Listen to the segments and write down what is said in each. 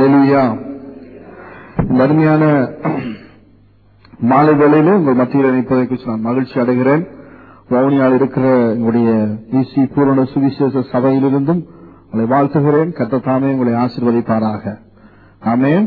அல்லேலூயா இந்த அருமையான மாலை வேளையிலே உங்கள் மத்தியில் இணைப்பதை குறித்து நான் மகிழ்ச்சி அடைகிறேன் வவுனியால் இருக்கிற எங்களுடைய இசி பூரண சுவிசேஷ சபையிலிருந்தும் உங்களை வாழ்த்துகிறேன் கத்த தாமே உங்களை ஆசீர்வதிப்பாராக ஆமென்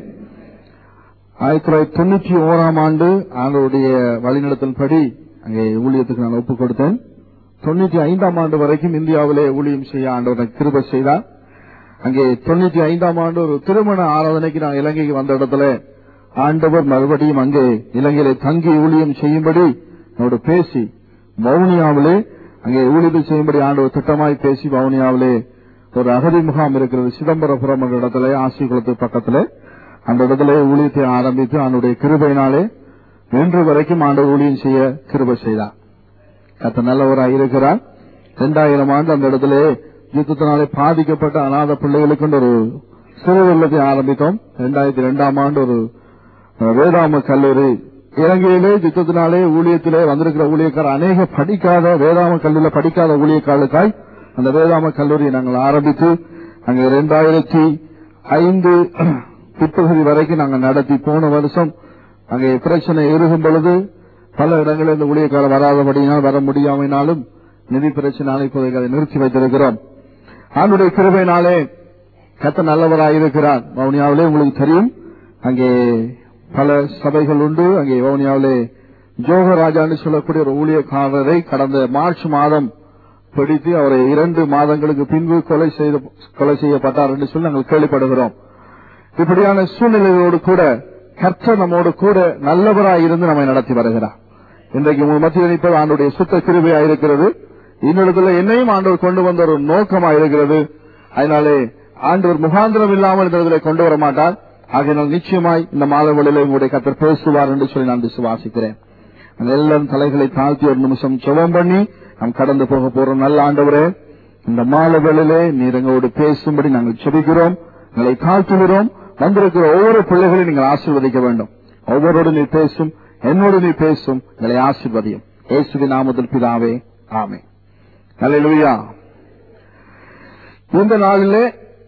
ஆயிரத்தி தொள்ளாயிரத்தி தொண்ணூற்றி ஓராம் ஆண்டு ஆண்டவருடைய வழிநடத்தல்படி அங்கே ஊழியத்துக்கு நான் ஒப்புக் கொடுத்தேன் தொண்ணூற்றி ஐந்தாம் ஆண்டு வரைக்கும் இந்தியாவிலே ஊழியம் செய்ய ஆண்டவர் கிருபை செய்தார் அங்கே தொண்ணூற்றி ஐந்தாம் ஆண்டு ஒரு திருமண ஆராதனைக்கு நான் இலங்கைக்கு வந்த இடத்துல ஆண்டவர் மறுபடியும் அங்கே இலங்கையிலே தங்கி ஊழியம் செய்யும்படி என்னோடு பேசி வவுனியாவிலே அங்கே ஊழியம் செய்யும்படி ஆண்டவர் திட்டமாய் பேசி வவுனியாவிலே ஒரு அகதி முகாம் இருக்கிறது சிதம்பரபுரம் என்ற இடத்துல ஆசிகுளத்து பக்கத்துல அந்த இடத்துல ஊழியத்தை ஆரம்பித்து அவனுடைய கிருபையினாலே இன்று வரைக்கும் ஆண்டவர் ஊழியம் செய்ய கிருபை செய்தார் கத்த நல்லவராக இருக்கிறார் இரண்டாயிரம் ஆண்டு அந்த இடத்துல யுத்தத்தினாலே பாதிக்கப்பட்ட அநாத பிள்ளைகளுக்கு ஒரு சிறு இல்லத்தை ஆரம்பித்தோம் இரண்டாயிரத்தி இரண்டாம் ஆண்டு ஒரு அஹ், வேதாம கல்லூரி இலங்கையிலே யுத்தத்தினாலே ஊழியத்திலே வந்திருக்கிற ஊழியக்காரர் அநேக படிக்காத வேதாம கல்லூரியில் படிக்காத ஊழியக்காரர்களுக்காய் அந்த வேதாம கல்லூரியை நாங்கள் ஆரம்பித்து அங்கே இரண்டாயிரத்தி ஐந்து பிற்பகுதி வரைக்கும் நாங்கள் நடத்தி போன வருஷம் அங்கே பிரச்சனை இருக்கும் பொழுது பல இடங்களில் இந்த ஊழியக்காரர் வராதபடியினால் வர முடியாமைனாலும் நிதி பிரச்சனை இப்போதைக்கு அதை நிறுத்தி வைத்திருக்கிறோம் ஆண்டுடைய கிருபையினாலே கத்த நல்லவராயிருக்கிறார் வவுனியாவிலே உங்களுக்கு தெரியும் அங்கே பல சபைகள் உண்டு அங்கே வவுனியாவிலே ஜோகராஜான்னு சொல்லக்கூடிய ஒரு ஊழியக்காரரை கடந்த மார்ச் மாதம் பிடித்து அவரை இரண்டு மாதங்களுக்கு பின்பு கொலை செய்து கொலை செய்யப்பட்டார் என்று சொல்லி நாங்கள் கேள்விப்படுகிறோம் இப்படியான சூழ்நிலைகளோடு கூட கர்த்தர் நம்மோடு கூட நல்லவராய் இருந்து நம்மை நடத்தி வருகிறார் இன்றைக்கு உங்கள் மத்தியில் நிற்பது ஆண்டுடைய சுத்த கிருபையா இருக்கிறது இன்னொருத்துல என்னையும் ஆண்டவர் கொண்டு வந்த ஒரு நோக்கமா இருக்கிறது அதனாலே ஆண்டவர் முகாந்திரம் இல்லாமல் இந்த இடத்திலே கொண்டு வர மாட்டார் ஆகையினால் நிச்சயமாய் இந்த மாதவழியில உங்களுடைய கர்த்தர் பேசுவார் என்று சொல்லி நான் விசுவாசிக்கிறேன் நாங்கள் எல்லாரும் தலைகளை தாழ்த்தி ஒரு நிமிஷம் ஜெபம் பண்ணி நாம் கடந்து போக போறோம் நல்ல ஆண்டவரே இந்த மாலவேளையிலே நீர் எங்களோடு பேசும்படி நாங்கள் செபிக்கிறோம் எங்களை தாழ்த்துகிறோம் வந்திருக்கிற ஒவ்வொரு பிள்ளைகளையும் நீங்கள் ஆசீர்வதிக்க வேண்டும் ஒவ்வொருவரோடு நீர் பேசும் என்னோடு நீர் பேசும் எங்களை ஆசீர்வதியும் இயேசுவின் நாமத்தில் பிதாவே ஆமே அல்லேலூயா இந்த நாளிலே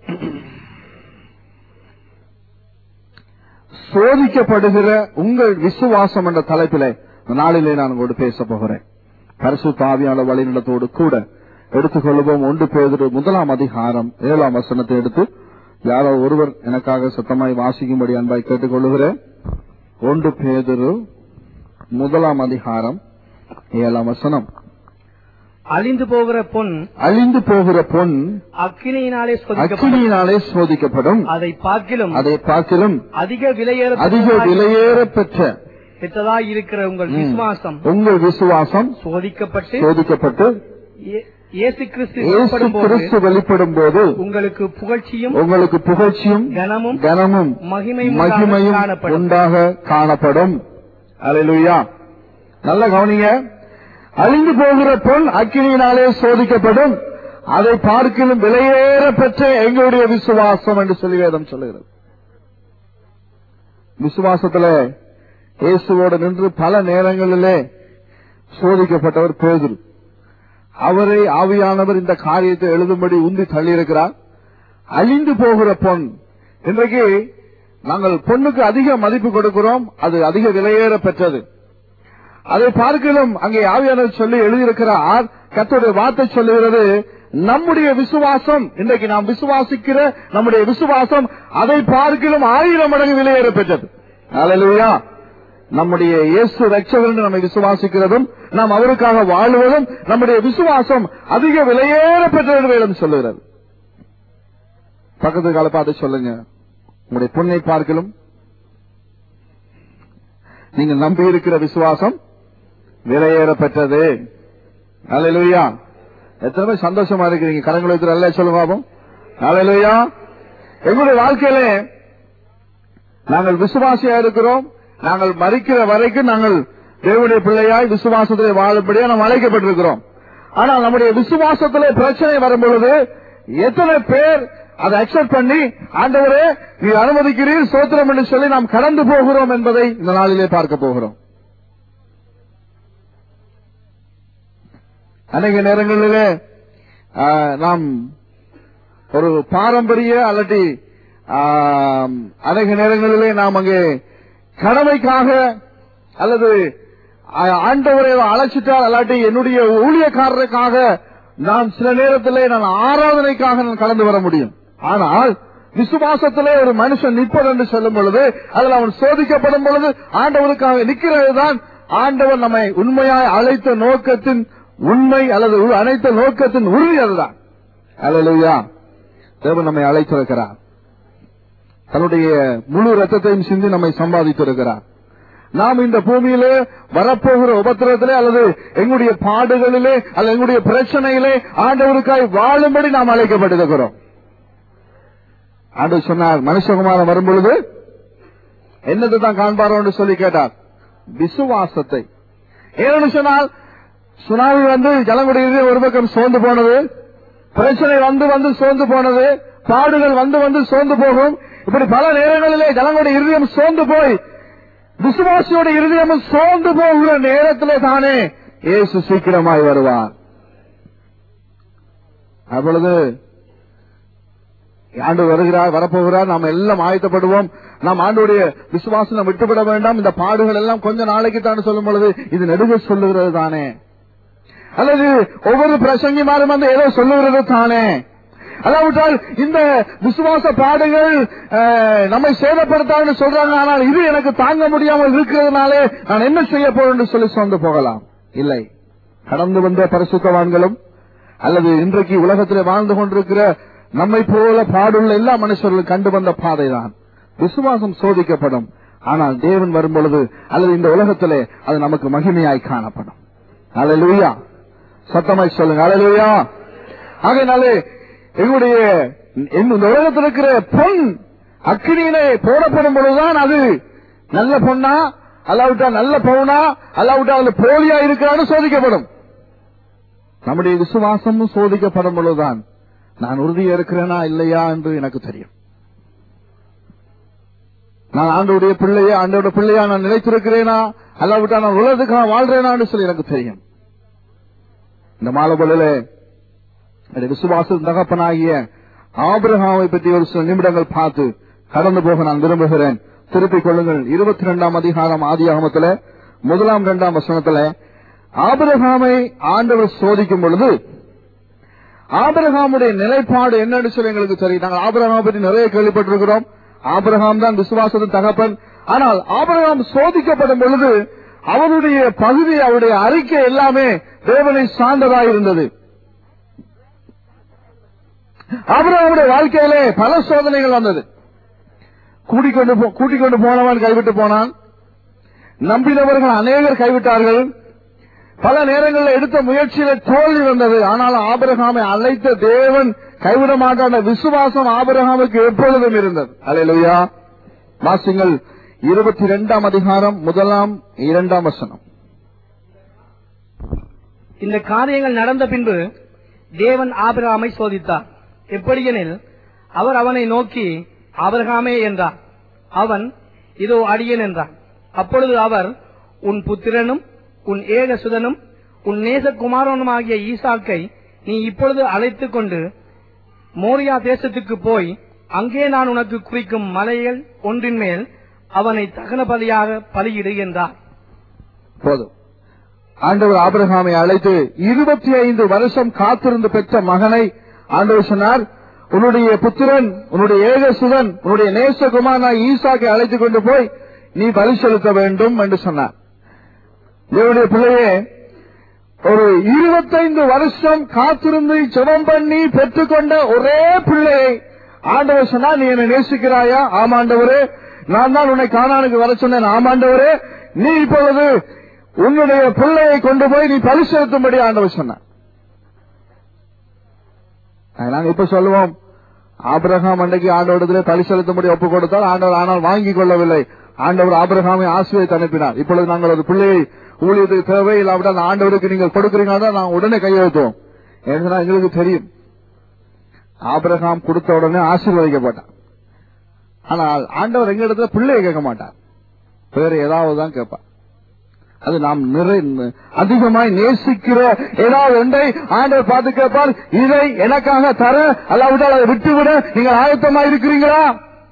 சோதிக்கப்படுகிற உங்கள் விசுவாசம் என்ற தலைப்பிலே இந்த நாளிலே நான் உங்களோடு பேச போகிறேன் பரிசு தாவியாளர் வழிநடத்தோடு கூட எடுத்துக்கொள்வோம் ஒன்று பேதரு முதலாம் அதிகாரம் ஏழாம் வசனத்தை எடுத்து யாரோ ஒருவர் எனக்காக சத்தமாய் வாசிக்கும்படி அன்பாய் கேட்டுக்கொள்ளுகிறேன் ஒன்று பேதரு முதலாம் அதிகாரம் ஏழாம் வசனம் அழிந்து போகிற பொன் அழிந்து போகிற பொன் அக்கினியினாலே சோதிக்கப்படும் அக்கினியினாலே சோதிக்கப்படும் அதை பார்க்கிலும் அதை பார்க்கிலும் அதிக விலையேற அதிக விலையேற பெற்ற பெற்றதாய் இருக்கிற உங்கள் விசுவாசம் உங்கள் விசுவாசம் சோதிக்கப்பட்டு சோதிக்கப்பட்டு இயே- இயேசு கிறிஸ்து இயேசு வெளிப்படும் போது கிறிஸ்து வெளிப்படும் போது உங்களுக்கு புகழ்ச்சியும் உங்களுக்கு புகழ்ச்சியும் கனமும் கனமும் மகிமையும் மகிமையும் காணப்படும் உண்டாக காணப்படும் அல்லேலூயா நல்ல கவனிங்க அழிந்து போகிற பொன் அக்கினியினாலே சோதிக்கப்படும் அதை பார்க்கிலும் விலையேற பெற்ற எங்களுடைய விசுவாசம் என்று சொல்லி வேதம் சொல்லுகிறது விசுவாசத்துல இயேசுவோடு நின்று பல நேரங்களிலே சோதிக்கப்பட்டவர் பேதுரு அவரை ஆவியானவர் இந்த காரியத்தை எழுதும்படி உந்தி தள்ளியிருக்கிறார் அழிந்து போகிற பொன் இன்றைக்கு நாங்கள் பொண்ணுக்கு அதிக மதிப்பு கொடுக்கிறோம் அது அதிக விலையேற பெற்றது அதை பார்க்கலும் அங்கே ஆவியானவர் சொல்லி எழுதியிருக்கிறார் கர்த்தருடைய வார்த்தை சொல்லுகிறது நம்முடைய விசுவாசம் இன்றைக்கு நாம் விசுவாசிக்கிற நம்முடைய விசுவாசம் அதை பார்க்கலும் ஆயிரம் மடங்கு விலையேற பெற்றது அல்லேலூயா நம்முடைய இயேசு ரட்சகர் என்று நம்மை விசுவாசிக்கிறதும் நாம் அவருக்காக வாழ்வதும் நம்முடைய விசுவாசம் அதிக விலையேற பெற்றது என்று வேதம் சொல்லுகிறது பக்கத்து கால பார்த்து சொல்லுங்க உங்களுடைய பொண்ணை பார்க்கலும் நீங்கள் நம்பி இருக்கிற விசுவாசம் விலையேற பெற்றது அல்லேலூயா எத்தனை பேர் சந்தோஷமா இருக்கிறீங்க கரங்களை வைத்து நல்லா சொல்லுங்க பாப்போம் அல்லேலூயா எங்களுடைய வாழ்க்கையிலே நாங்கள் விசுவாசியா இருக்கிறோம் நாங்கள் மறிக்கிற வரைக்கும் நாங்கள் தேவனுடைய பிள்ளையாய் விசுவாசத்திலே வாழும்படியா நாம் அழைக்கப்பட்டிருக்கிறோம் ஆனால் நம்முடைய விசுவாசத்திலே பிரச்சனை வரும் பொழுது எத்தனை பேர் அதை அக்செப்ட் பண்ணி ஆண்டவரே நீ அனுமதிக்கிறீர் சோத்திரம் என்று சொல்லி நாம் கடந்து போகிறோம் என்பதை இந்த நாளிலே பார்க்க போகிறோம் அநேக நேரங்களிலே ஆ, நாம் ஒரு பாரம்பரிய அல்லது ஆம், அநேக நேரங்களிலே நாம் அங்கே கடமைக்காக அல்லது ஆ- ஆண்டவரை அழைச்சிட்டால் அல்லாட்டி என்னுடைய ஊழியக்காரருக்காக நான் சில நேரத்திலே நான் ஆராதனைக்காக நான் கலந்து வர முடியும் ஆனால் விசுவாசத்திலே ஒரு மனுஷன் நிற்பது என்று சொல்லும் பொழுது அதில் அவன் சோதிக்கப்படும் பொழுது ஆண்டவருக்காக நிற்கிறது தான் ஆண்டவர் நம்மை உண்மையாய் அழைத்த நோக்கத்தின் உண்மை அல்லது உ- அழைத்த நோக்கத்தின் உறுதி அதுதான் அல்லா தேவன் நம்மை அழைத்திருக்கிறார் தன்னுடைய முழு ரத்தத்தையும் சிந்தி நம்மை சம்பாதித்திருக்கிறார் நாம் இந்த பூமியிலே வரப்போகிற உபத்திரத்திலே அல்லது எங்களுடைய பாடுகளிலே அல்லது எங்களுடைய பிரச்சனையிலே ஆண்டவருக்காய் வாழும்படி நாம் அழைக்கப்பட்டிருக்கிறோம் ஆண்டவர் சொன்னார் மனுஷகுமாரன் வரும் பொழுது என்னது தான் காண்பாரோ என்று சொல்லி கேட்டார் விசுவாசத்தை ஏன்னு சொன்னால் சுனாமி வந்து ஜலங்குடியிலே ஒரு பக்கம் சோர்ந்து போனது பிரச்சனை வந்து வந்து சோர்ந்து போனது பாடுகள் வந்து வந்து சோர்ந்து போகும் இப்படி பல நேரங்களிலே ஜனங்களுடைய இருதயம் சோர்ந்து போய் விசுவாசியோட இருதயமும் சோர்ந்து போகிற நேரத்திலே தானே இயேசு சீக்கிரமாய் வருவார் அப்பொழுது ஆண்டு வருகிறார் வரப்போகிறார் நாம் எல்லாம் ஆயத்தப்படுவோம் நாம் ஆண்டுடைய விசுவாசம் விட்டுவிட வேண்டாம் இந்த பாடுகள் எல்லாம் கொஞ்ச நாளைக்கு தான் சொல்லும் பொழுது இது நெடுக சொல்லுகிறது தானே அல்லது ஒவ்வொரு பிரசங்கிமாரும் வந்து ஏதோ சொல்லுகிறது தானே அல்லாவிட்டால் இந்த விசுவாச பாடுகள் அஹ், நம்மை சேதப்படுத்தான்னு சொல்றாங்க ஆனால் இது எனக்கு தாங்க முடியாமல் இருக்கிறதுனாலே நான் என்ன செய்ய போறேன் என்று சொல்லி சொந்து போகலாம் இல்லை கடந்து வந்த பரிசுத்தவான்களும் அல்லது இன்றைக்கு உலகத்தில் வாழ்ந்து கொண்டிருக்கிற நம்மை போல பாடுள்ள எல்லா மனுஷர்களும் கண்டு வந்த பாதைதான் விசுவாசம் சோதிக்கப்படும் ஆனால் தேவன் வரும் பொழுது அல்லது இந்த உலகத்திலே அது நமக்கு மகிமையாய் காணப்படும் அல்லேலூயா சத்தமாய் சொல்லுங்க அல்லேலூயா ஆகையினாலே எங்களுடைய இந்த உலகத்தில் இருக்கிற பொன் அக்கினியிலே போடப்படும் பொழுதுதான் அது நல்ல பொண்ணா அல்லாவிட்டா நல்ல பவுனா அல்லாவிட்டா அதுல போலியா இருக்கிறான்னு சோதிக்கப்படும் நம்முடைய விசுவாசமும் சோதிக்கப்படும் பொழுதுதான் நான் உறுதியா இருக்கிறேனா இல்லையா என்று எனக்கு தெரியும் நான் ஆண்டோடைய பிள்ளையா ஆண்டோட பிள்ளையா நான் நினைத்திருக்கிறேனா அல்லாவிட்டா நான் உலகத்துக்காக வாழ்றேனான்னு சொல்லி எனக்கு தெரியும் இந்த மாலபொழில விசுவாச தகப்பனாகிய ஆபிரகாமை பற்றி ஒரு சில நிமிடங்கள் பார்த்து கடந்து போக நான் விரும்புகிறேன் திருப்பிக் கொள்ளுங்கள் இருபத்தி ரெண்டாம் அதிகாரம் ஆதியாகமத்துல முதலாம் இரண்டாம் வசனத்துல ஆபிரகாமை ஆண்டவர் சோதிக்கும் பொழுது ஆபிரகாமுடைய நிலைப்பாடு என்னன்னு சொல்லி எங்களுக்கு தெரியும் நாங்கள் ஆபிரகாம் பற்றி நிறைய கேள்விப்பட்டிருக்கிறோம் ஆபிரகாம் தான் விசுவாசத்தின் தகப்பன் ஆனால் ஆபிரகாம் சோதிக்கப்படும் பொழுது அவருடைய பகுதி அவருடைய அறிக்கை எல்லாமே தேவனை சார்ந்ததாக இருந்தது ஆபிரகாமுடைய வாழ்க்கையிலே பல சோதனைகள் வந்தது கூட்டிக்கொண்டு போ- கூட்டிக்கொண்டு போனவன் கைவிட்டு போனான் நம்பினவர்கள் அநேகர் கைவிட்டார்கள் பல நேரங்களில் எடுத்த முயற்சியில தோல்வி வந்தது ஆனால் ஆபிரகாமை அழைத்த தேவன் கைவிட மாட்டான விசுவாசம் ஆபிரகாமுக்கு எப்பொழுதும் இருந்தது அல்லேலூயா வாசிங்கள் இருபத்தி இரண்டாம் அதிகாரம் முதலாம் இரண்டாம் வசனம் இந்த காரியங்கள் நடந்த பின்பு தேவன் ஆபிரகாமை சோதித்தார் எப்படியெனில் அவர் அவனை நோக்கி ஆபிரகாமே என்றார் அவன் இதோ அடியேன் என்றான் அப்பொழுது அவர் உன் புத்திரனும் உன் ஏக சுதனும் உன் நேசகுமாரனுமாகிய ஈசாக்கை நீ இப்பொழுது அழைத்துக் கொண்டு மோரியா தேசத்துக்கு போய் அங்கே நான் உனக்கு குறிக்கும் மலைகள் ஒன்றின் மேல் அவனை தகன பலியாக பலியிடு என்றார் போதும் ஆண்டவர் ஆபிரகாமை அழைத்து இருபத்தி ஐந்து வருஷம் காத்திருந்து பெற்ற மகனை ஆண்டவர் சொன்னார் உன்னுடைய புத்திரன் உன்னுடைய ஏகசுதன் உன்னுடைய நேசகுமாரனாய் ஈசாக்கை அழைத்துக் கொண்டு போய் நீ பலி செலுத்த வேண்டும் என்று சொன்னார் தேவனுடைய பிள்ளையே ஒரு இருபத்தைந்து வருஷம் காத்திருந்து ஜெபம் பண்ணி பெற்றுக்கொண்ட ஒரே பிள்ளையை ஆண்டவர் சொன்னார் நீ என்னை நேசிக்கிறாயா ஆமாண்டவரே நான் தான் உன்னை காணானுக்கு வர சொன்னேன் ஆமாண்டவரே நீ இப்பொழுது உன்னுடைய பிள்ளையை கொண்டு போய் நீ பலி செலுத்தும்படி ஆண்டவர் சொன்னார் நாங்க இப்ப சொல்லுவோம் ஆபிரகாம் அன்றைக்கு ஆண்டவரத்திலே பலி செலுத்தும்படி ஒப்பு கொடுத்தால் ஆண்டவர் ஆனால் வாங்கிக் கொள்ளவில்லை ஆண்டவர் ஆபிரகாமை ஆசிரியத்தை அனுப்பினார் இப்பொழுது நாங்கள் ஒரு பிள்ளையை ஊழியத்துக்கு தேவை இல்லாவிட்டால் அந்த ஆண்டவருக்கு நீங்கள் கொடுக்கிறீங்கன்னா நான் உடனே கையெழுத்துவோம் ஏன்னா எங்களுக்கு தெரியும் ஆபிரகாம் கொடுத்த உடனே ஆசீர்வதிக்கப்பட்டான் ஆனால் ஆண்டவர் எங்க இடத்துல பிள்ளையை கேட்க மாட்டார் வேற ஏதாவது தான் கேட்பார் அது நாம் நிறை அதிகமாய் நேசிக்கிற ஏதாவது ஒன்றை ஆண்டவர் பார்த்து கேட்பார் இதை எனக்காக தர அல்லாவிட்டால் அதை விட்டுவிட நீங்கள் ஆயத்தமா இருக்கிறீங்களா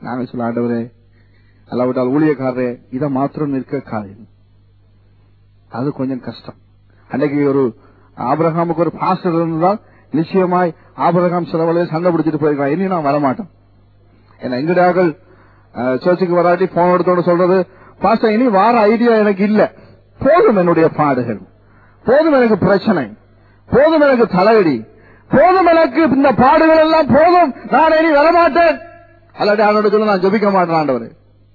நாங்க சொல்ல ஆண்டவரே அல்லாவிட்டால் ஊழியக்காரரே இதை மாத்திரம் நிற்க காரியம் அது கொஞ்சம் கஷ்டம் அன்னைக்கு ஒரு ஆபிரகாமுக்கு ஒரு பாஸ்டர் இருந்தால் நிச்சயமாய் ஆபிரகாம் சிலவளைய சண்டை பிடிச்சிட்டு போயிருக்கான் இனி நான் வரமாட்டேன் ஏன்னா எங்கடாக்கள் சர்ச்சுக்கு வராட்டி போன் எடுத்தோன்னு சொல்றது பாஸ்டர் இனி வார ஐடியா எனக்கு இல்ல போதும் என்னுடைய பாடுகள் போதும் எனக்கு பிரச்சனை போதும் எனக்கு தலையடி போதும் எனக்கு இந்த பாடுகள் எல்லாம் போதும் நான் இனி வரமாட்டேன் அல்லாட்டி அவனோட சொல்ல நான் ஜெபிக்க மாட்டேன் ஆண்டவர்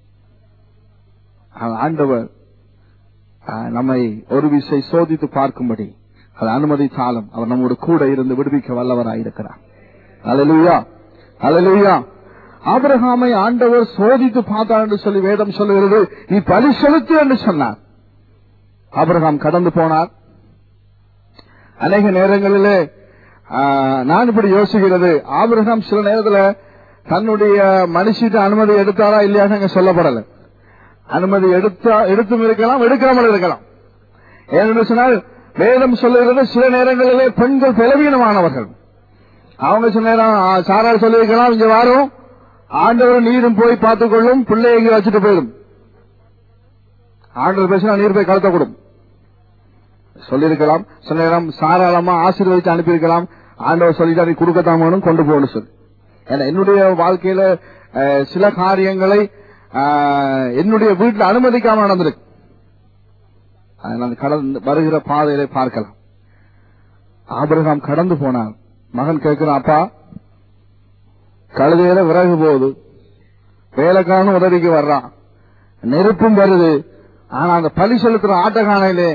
ஆண்டவர் ஆஹ், நம்மை ஒரு விசை சோதித்து பார்க்கும்படி அது அனுமதித்தாலும் அவர் நம்மோடு கூட இருந்து விடுவிக்க வல்லவராயிருக்கிறார் அல்லேலூயா அல்லேலூயா ஆபிரகாமை ஆண்டவர் சோதித்து பார்த்தார் என்று சொல்லி வேதம் சொல்லுகிறது நீ பலி செலுத்து என்று சொன்னார் ஆபிரகாம் கடந்து போனார் அநேக நேரங்களிலே ஆஹ், நான் இப்படி யோசிக்கிறது ஆபிரகாம் சில நேரத்துல தன்னுடைய மனுஷிட்டு அனுமதி எடுத்தாரா இல்லையான்னு அங்க சொல்லப்படல அனுமதி எடுத்தா எடுத்தும் இருக்கலாம் எடுக்காமல் இருக்கலாம் ஏனென்று சொன்னால் வேதம் சொல்லுகிறது சில நேரங்களிலே பெண்கள் பலவீனமானவர்கள் அவங்க சில நேரம் ஆ, சாரார் சொல்லியிருக்கலாம் இங்க வாரும் ஆண்டவர் நீரும் போய் பார்த்துக் கொள்ளும் பிள்ளை எங்க வச்சுட்டு போயிடும் ஆண்டவர் பேசினா நீர் போய் கலத்த கூடும் சொல்லியிருக்கலாம் சில நேரம் சாராளமா ஆசீர்வதித்து அனுப்பியிருக்கலாம் ஆண்டவர் சொல்லிட்டா நீ கொடுக்கத்தான் வேணும் கொண்டு போகணும் சொல்லி ஏன்னா என்னுடைய வாழ்க்கையில அஹ், சில காரியங்களை அஹ், என்னுடைய வீட்டில் அனுமதிக்காம நடந்திருக்கு அதை நான் கடந்து வருகிற பாதையிலே பார்க்கலாம் ஆபிரகாம் கடந்து போனார் மகன் கேட்கிறான் அப்பா கழுதையில விறகு போகுது வேலைக்காரனும் உதவிக்கு வர்றான் நெருப்பும் வருது ஆனா அந்த பலி செலுத்துற ஆட்டக்கானையிலே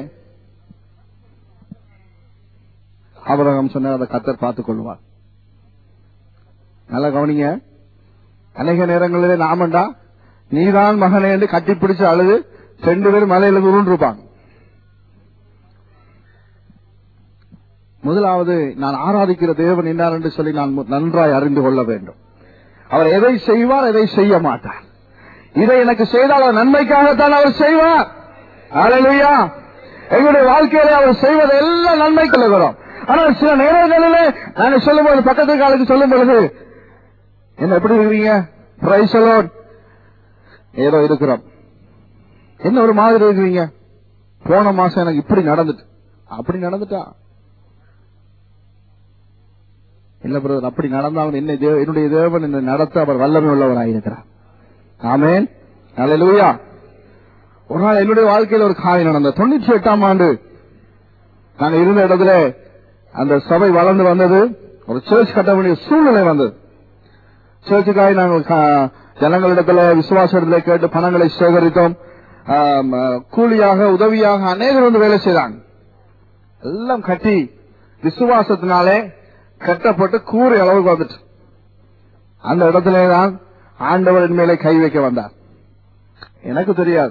ஆபிரகாம் சொன்ன அந்த கத்தர் பார்த்துக் கொள்வார் நல்லா கவனிங்க அநேக நேரங்களிலே நாமண்டா நீதான் மகனே என்று கட்டிப்பிடிச்சு அழுது ரெண்டு பேரும் மலையில உருண்டு இருப்பாங்க முதலாவது நான் ஆராதிக்கிற தேவன் என்னார் என்று சொல்லி நான் மு- நன்றாய் அறிந்து கொள்ள வேண்டும் அவர் எதை செய்வார் எதை செய்ய மாட்டார் இதை எனக்கு செய்தால் அவர் நன்மைக்காகத்தான் அவர் செய்வார் அல்லேலூயா எங்களுடைய வாழ்க்கையில அவர் செய்வது எல்லாம் நன்மை கொள்ளுகிறோம் ஆனால் சில நேரங்களிலே நான் சொல்லும் போது பக்கத்து காலுக்கு சொல்லும் பொழுது என்ன எப்படி இருக்கிறீங்க பிரைஸ் அலோன் ஏதோ இருக்கிறோம் என்ன ஒரு மாதிரி இருக்கிறீங்க போன மாசம் எனக்கு இப்படி நடந்துட்டு அப்படி நடந்துட்டா இல்ல பிரதர் அப்படி நடந்தாலும் என்ன தேவ- என்னுடைய தேவன் என்னை நடத்த அவர் வல்லமை உள்ளவராயிருக்கிறார் ஆமேன் அல்லேலூயா ஒரு நாள் என்னுடைய வாழ்க்கையில ஒரு காரியம் நடந்தது தொண்ணூற்றி எட்டாம் ஆண்டு நாங்க இருந்த இடத்துல அந்த சபை வளர்ந்து வந்தது ஒரு சர்ச் கட்ட வேண்டிய சூழ்நிலை வந்தது சர்ச்சுக்காக நாங்கள் கா- ஜனங்களிடத்துல விசுவாசத்துல கேட்டு பணங்களை சேகரித்தோம் ஆம், கூலியாக உதவியாக அநேகர் வந்து வேலை செய்தாங்க எல்லாம் கட்டி விசுவாசத்தினாலே கட்டப்பட்டு கூரை அளவுக்கு வந்துட்டு அந்த இடத்திலே தான் ஆண்டவரின் மேலே கை வைக்க வந்தார் எனக்கு தெரியாது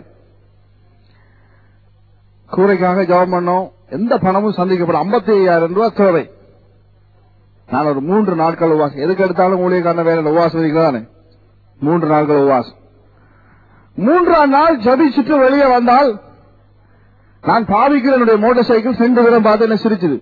கூரைக்காக ஜெபம் பண்ணோம் எந்த பணமும் சந்திக்கப்படும் ஐம்பத்தி ஐயாயிரம் ரூபாய் தேவை நான் ஒரு மூன்று நாட்கள் உபவாசம் எதுக்கு எடுத்தாலும் ஊழியக்காரன வேலை உபவாசம் இருக்கிறானே மூன்று நாட்கள் உபவாசம் மூன்றாம் நாள் ஜபிச்சுட்டு வெளியே வந்தால் நான் பாவிக்கிற என்னுடைய மோட்டார் சைக்கிள் சென்று விதம் பார்த்து என்ன சிரிச்சுது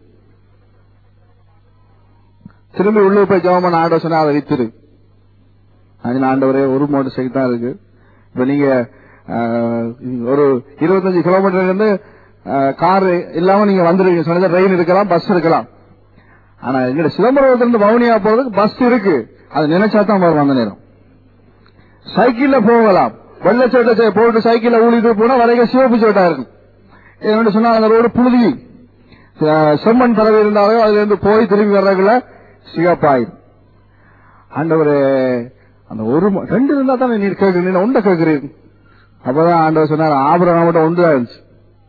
திரும்பி உள்ள போய் ஜெபம் பண்ண ஆண்டவர் சொன்னா அதை வித்துரு அது ஆண்டவரே ஒரு மோட்டார் சைக்கிள் தான் இருக்கு இப்ப நீங்க ஆஹ், ஒரு இருபத்தஞ்சு கிலோமீட்டர்ல இருந்து கார் இல்லாம நீங்க வந்துருவீங்க சொன்னது ரயில் இருக்கலாம் பஸ் இருக்கலாம் ஆனா எங்க சிதம்பரத்துல இருந்து வவுனியா போறதுக்கு பஸ் இருக்கு அது நினைச்சா தான் வரும் அந்த நேரம் சைக்கிள்ல போகலாம் வெள்ளை சட்டை போட்டு சைக்கிள்ல ஊழிட்டு போனா வரைக்கும் சிவப்பு சட்டா இருக்கும் என்னன்னு சொன்னா அந்த ரோடு புழுதி அஹ், செம்மண் பறவை இருந்தாலும் அதுல இருந்து போய் திரும்பி வர்றதுக்குள்ள சிவப்பாயிரும் ஆண்டவரே அந்த ஒரு ம- ரெண்டு இருந்தா தானே நீர் கேட்கிறீங்க ஒன்றை கேட்கிறீங்க அப்பதான் ஆண்டவர் சொன்னார் ஆபரணம் மட்டும் ஒன்று தான் இருந்துச்சு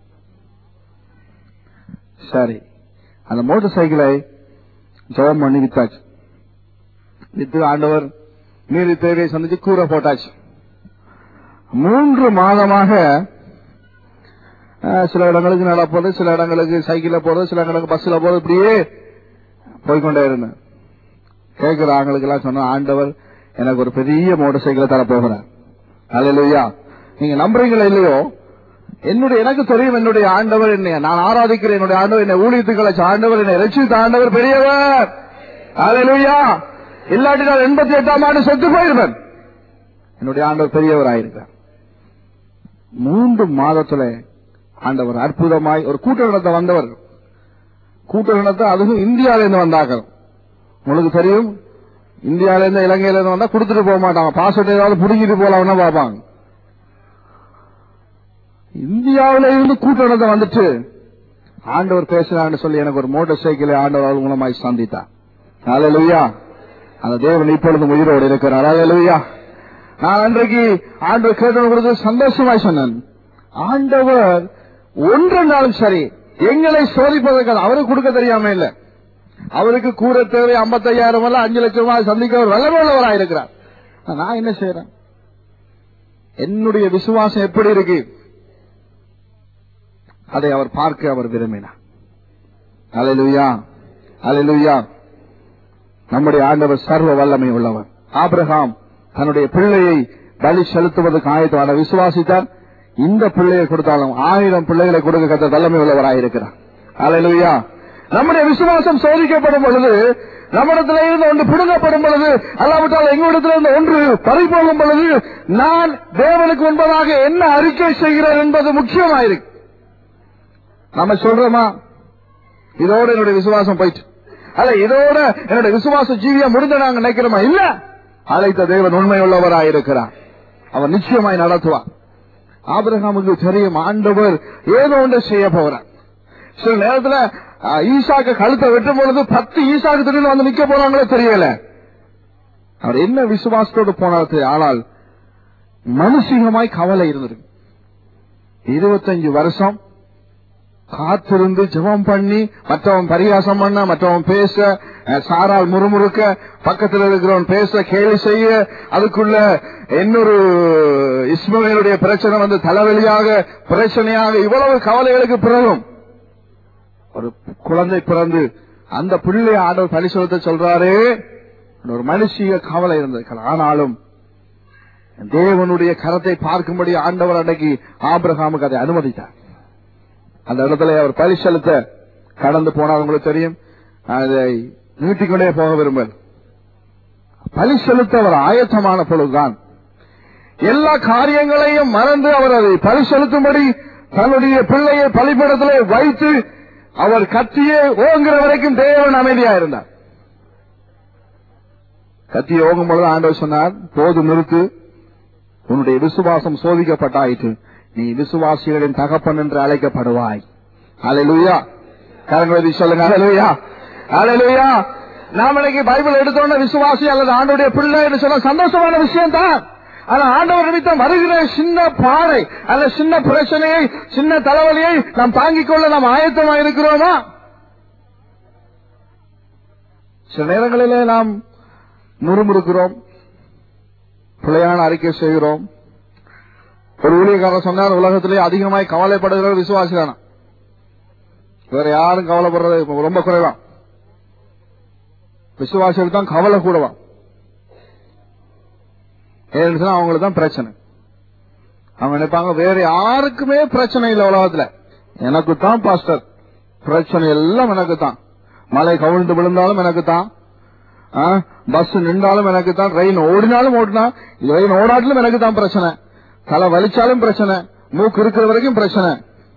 சரி அந்த மோட்டார் சைக்கிளை ஜெபம் பண்ணி வித்தாச்சு வித்து ஆண்டவர் மீறி தேவையை சந்திச்சு கூரை போட்டாச்சு மூன்று மாதமாக அஹ், சில இடங்களுக்கு நடப்பது சில இடங்களுக்கு சைக்கிள்ல போறது சில இடங்களுக்கு பஸ்ல போறது இப்படியே போய்கொண்டே இருந்தேன் கேட்கிற ஆண்களுக்கு எல்லாம் சொன்ன ஆண்டவர் எனக்கு ஒரு பெரிய மோட்டார் சைக்கிளை தர போகிறார் அல்லையா நீங்க நம்புறீங்களா இல்லையோ என்னுடைய எனக்கு தெரியும் என்னுடைய ஆண்டவர் என்னை நான் ஆராதிக்கிறேன் என்னுடைய ஆண்டவர் என்னை ஊழியத்துக்களை ஆண்டவர் என்னை ரட்சித்த ஆண்டவர் பெரியவர் அல்லையா இல்லாட்டி நான் எண்பத்தி எட்டாம் ஆண்டு செத்து போயிருப்பேன் என்னுடைய ஆண்டவர் பெரியவராயிருக்கிறார் மூன்று மாதத்துல ஆண்டவர் அற்புதமாய் ஒரு கூட்ட நடத்த வந்தவர் கூட்ட நடத்த அதுவும் இந்தியாவில இருந்து வந்தாங்க உங்களுக்கு தெரியும் இந்தியாவில இருந்து இலங்கையில இருந்து வந்தா கொடுத்துட்டு போக மாட்டாங்க பாஸ்போர்ட் ஏதாவது புடுங்கிட்டு போலாம்னு பார்ப்பாங்க இந்தியாவில இருந்து கூட்ட நடத்த வந்துட்டு ஆண்டவர் பேசுறான்னு சொல்லி எனக்கு ஒரு மோட்டார் சைக்கிளை ஆண்டவர் மூலமாய் சந்தித்தார் ஹalleluya அந்த தேவன் இப்பொழுதும் உயிரோடு இருக்கிறார் ஹalleluya நான் அன்றைக்கு ஆண்டவர் கேட்டவன் கொடுத்து சந்தோஷமாய் சொன்னேன் ஆண்டவர் ஒன்றென்றாலும் சரி எங்களை சோதிப்பதற்கு அவருக்கு கொடுக்க தெரியாம இல்ல அவருக்கு கூட தேவை ஐம்பத்தையாயிரம் அல்ல அஞ்சு லட்சம் ரூபாய் சந்திக்க ஒரு வல்லமுள்ளவராக இருக்கிறார் நான் என்ன செய்யறேன் என்னுடைய விசுவாசம் எப்படி இருக்கு அதை அவர் பார்க்க அவர் விரும்பினார் அலையிலுயா அலையிலுயா நம்முடைய ஆண்டவர் சர்வ வல்லமை உள்ளவர் ஆபிரகாம் தன்னுடைய பிள்ளையை பலி செலுத்துவதற்கு ஆயத்தமான விசுவாசித்தார் இந்த பிள்ளையை கொடுத்தாலும் ஆயிரம் பிள்ளைகளை கொடுக்க கத்த வல்லமை உள்ளவராயிருக்கிறார் அலையிலுயா நம்முடைய விசுவாசம் சோதிக்கப்படும் பொழுது நம்மிடத்தில இருந்து ஒன்று பிடுங்கப்படும் பொழுது அல்லாவிட்டால் எங்களிடத்தில் இருந்து ஒன்று பறிபோகும் பொழுது நான் தேவனுக்கு முன்பதாக என்ன அறிக்கை செய்கிறேன் என்பது முக்கியமாயிருக்கு நம்ம சொல்றோமா இதோட என்னுடைய விசுவாசம் போயிட்டு அல்ல இதோட என்னுடைய விசுவாச ஜீவியம் முடிந்த நாங்க நினைக்கிறோமா இல்ல அழைத்த தேவன் உண்மை உள்ளவராயிருக்கிறார் அவர் நிச்சயமாய் நடத்துவார் ஆபிரகாமுக்கு தெரியும் ஆண்டவர் ஏதோ ஒன்று செய்ய போறார் சில நேரத்துல ஆ, ஈசாக்கு கழுத்தை வெட்டும் பொழுது பத்து ஈசாக்கு திடீர்னு வந்து நிக்க போறாங்களோ தெரியல அவர் என்ன விசுவாசத்தோடு போனார் ஆனால் மனுஷிகமாய் கவலை இருந்திருக்கு இருபத்தஞ்சு வருஷம் காத்திருந்து ஜெபம் பண்ணி மற்றவன் பரிகாசம் பண்ண மற்றவன் பேச அஹ், சாரால் முறுமுறுக்க பக்கத்தில் இருக்கிறவன் பேச கேலி செய்ய அதுக்குள்ள இன்னொரு இஸ்மவேலுடைய பிரச்சனை வந்து தலைவலியாக பிரச்சனையாக இவ்வளவு கவலைகளுக்கு பிறகும் ஒரு குழந்தை பிறந்து அந்த பிள்ளை ஆண்டவர் பரிசோதத்தை சொல்றாரு ஒரு மனுஷிய கவலை இருந்திருக்கலாம் ஆனாலும் தேவனுடைய கரத்தை பார்க்கும்படி ஆண்டவர் அன்னைக்கு ஆபிரகாமுக்கு அதை அனுமதித்தார் அந்த இடத்துல அவர் பலி செலுத்த கடந்து போனார் உங்களுக்கு தெரியும் அதை நீட்டிக்கொண்டே போக விரும்பல் பலி செலுத்த அவர் ஆயத்தமான பொழுதுதான் எல்லா காரியங்களையும் மறந்து அவர் அதை பலி செலுத்தும்படி தன்னுடைய பிள்ளையை பலிபடத்திலே வைத்து அவர் கத்தியே ஓங்குற வரைக்கும் தேவன் அமைதியா இருந்தார் கத்தியை ஓங்கும் பொழுது ஆண்டவர் சொன்னார் போது நிறுத்து உன்னுடைய விசுவாசம் சோதிக்கப்பட்டாயிற்று நீ விசுவாசிகளின் தகப்பன் என்று அழைக்கப்படுவாய் அலையிலுயா கரங்களை சொல்லுங்க அலையிலுயா அலையிலுயா நாம இன்னைக்கு பைபிள் எடுத்தோட விசுவாசி அல்லது ஆண்டோடைய பிள்ளை என்று சொன்ன சந்தோஷமான விஷயம் தான் ஆனா ஆண்டவர் நிமித்தம் வருகிற சின்ன பாறை அல்ல சின்ன பிரச்சனையை சின்ன தலைவலியை நாம் தாங்கிக் கொள்ள நாம் ஆயத்தமா இருக்கிறோமா சில நேரங்களிலே நாம் முறுமுறுக்கிறோம் பிள்ளையான அறிக்கை செய்கிறோம் ஒரு ஊழியக்காரர் சொன்னார் உலகத்திலே அதிகமாய் கவலைப்படுகிற விசுவாசி தானா வேற யாரும் கவலைப்படுறது இப்ப ரொம்ப குறைவான் விசுவாசிகள் தான் கவலை கூடவான் ஏன்னு சொன்னா அவங்களுக்கு தான் பிரச்சனை அவங்க நினைப்பாங்க வேற யாருக்குமே பிரச்சனை இல்லை உலகத்துல எனக்கு தான் பாஸ்டர் பிரச்சனை எல்லாம் எனக்கு தான் மழை கவிழ்ந்து விழுந்தாலும் எனக்கு தான் பஸ் நின்றாலும் எனக்கு தான் ட்ரெயின் ஓடினாலும் ஓடினா ட்ரெயின் ஓடாட்டிலும் எனக்கு தான் பிரச்சனை தலை வலிச்சாலும் பிரச்சனை மூக்கு இருக்கிற வரைக்கும் பிரச்சனை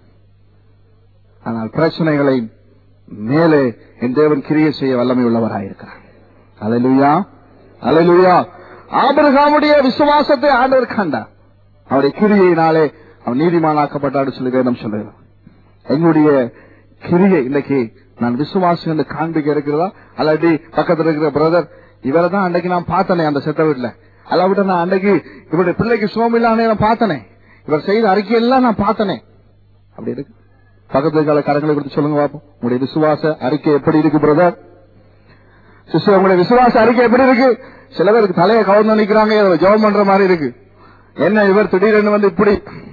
ஆனால் பிரச்சனைகளை மேலே என் தேவன் கிரியை செய்ய வல்லமை உள்ளவராயிருக்கிறார் அலைலுயா அலைலுயா ஆபிரகாமுடைய விசுவாசத்தை ஆண்டவர் கண்டார் அவருடைய கிரியையினாலே அவன் நீதிமானாக்கப்பட்டார் சொல்லி வேதம் சொல்லுகிறார் எங்களுடைய கிரியை இன்னைக்கு நான் விசுவாசம் என்று காண்பிக்க இருக்கிறதா அல்லாட்டி பக்கத்துல இருக்கிற பிரதர் இவரை தான் அன்னைக்கு நான் பார்த்தனே அந்த செத்த வீட்டுல அல்லாவிட்ட நான் அன்னைக்கு இவருடைய பிள்ளைக்கு சோமில்லானே நான் பார்த்தனே இவர் செய்த அறிக்கையெல்லாம் நான் பார்த்தனே அப்படி இருக்கு பக்கத்துல இருக்கிற கரங்களை கொடுத்து சொல்லுங்க பாப்போம் உங்களுடைய விசுவாச அறிக்கை எப்படி இருக்கு பிரதர் சிஸ்டர் உங்களுடைய விசுவாச அறிக்கை எப்படி இருக்கு சில பேருக்கு தலையை கவர்ந்து நிக்கிறாங்க ஏதோ ஜெபம் பண்ற மாதிரி இருக்கு என்ன இவர் திடீரென்னு வந்து இப்படி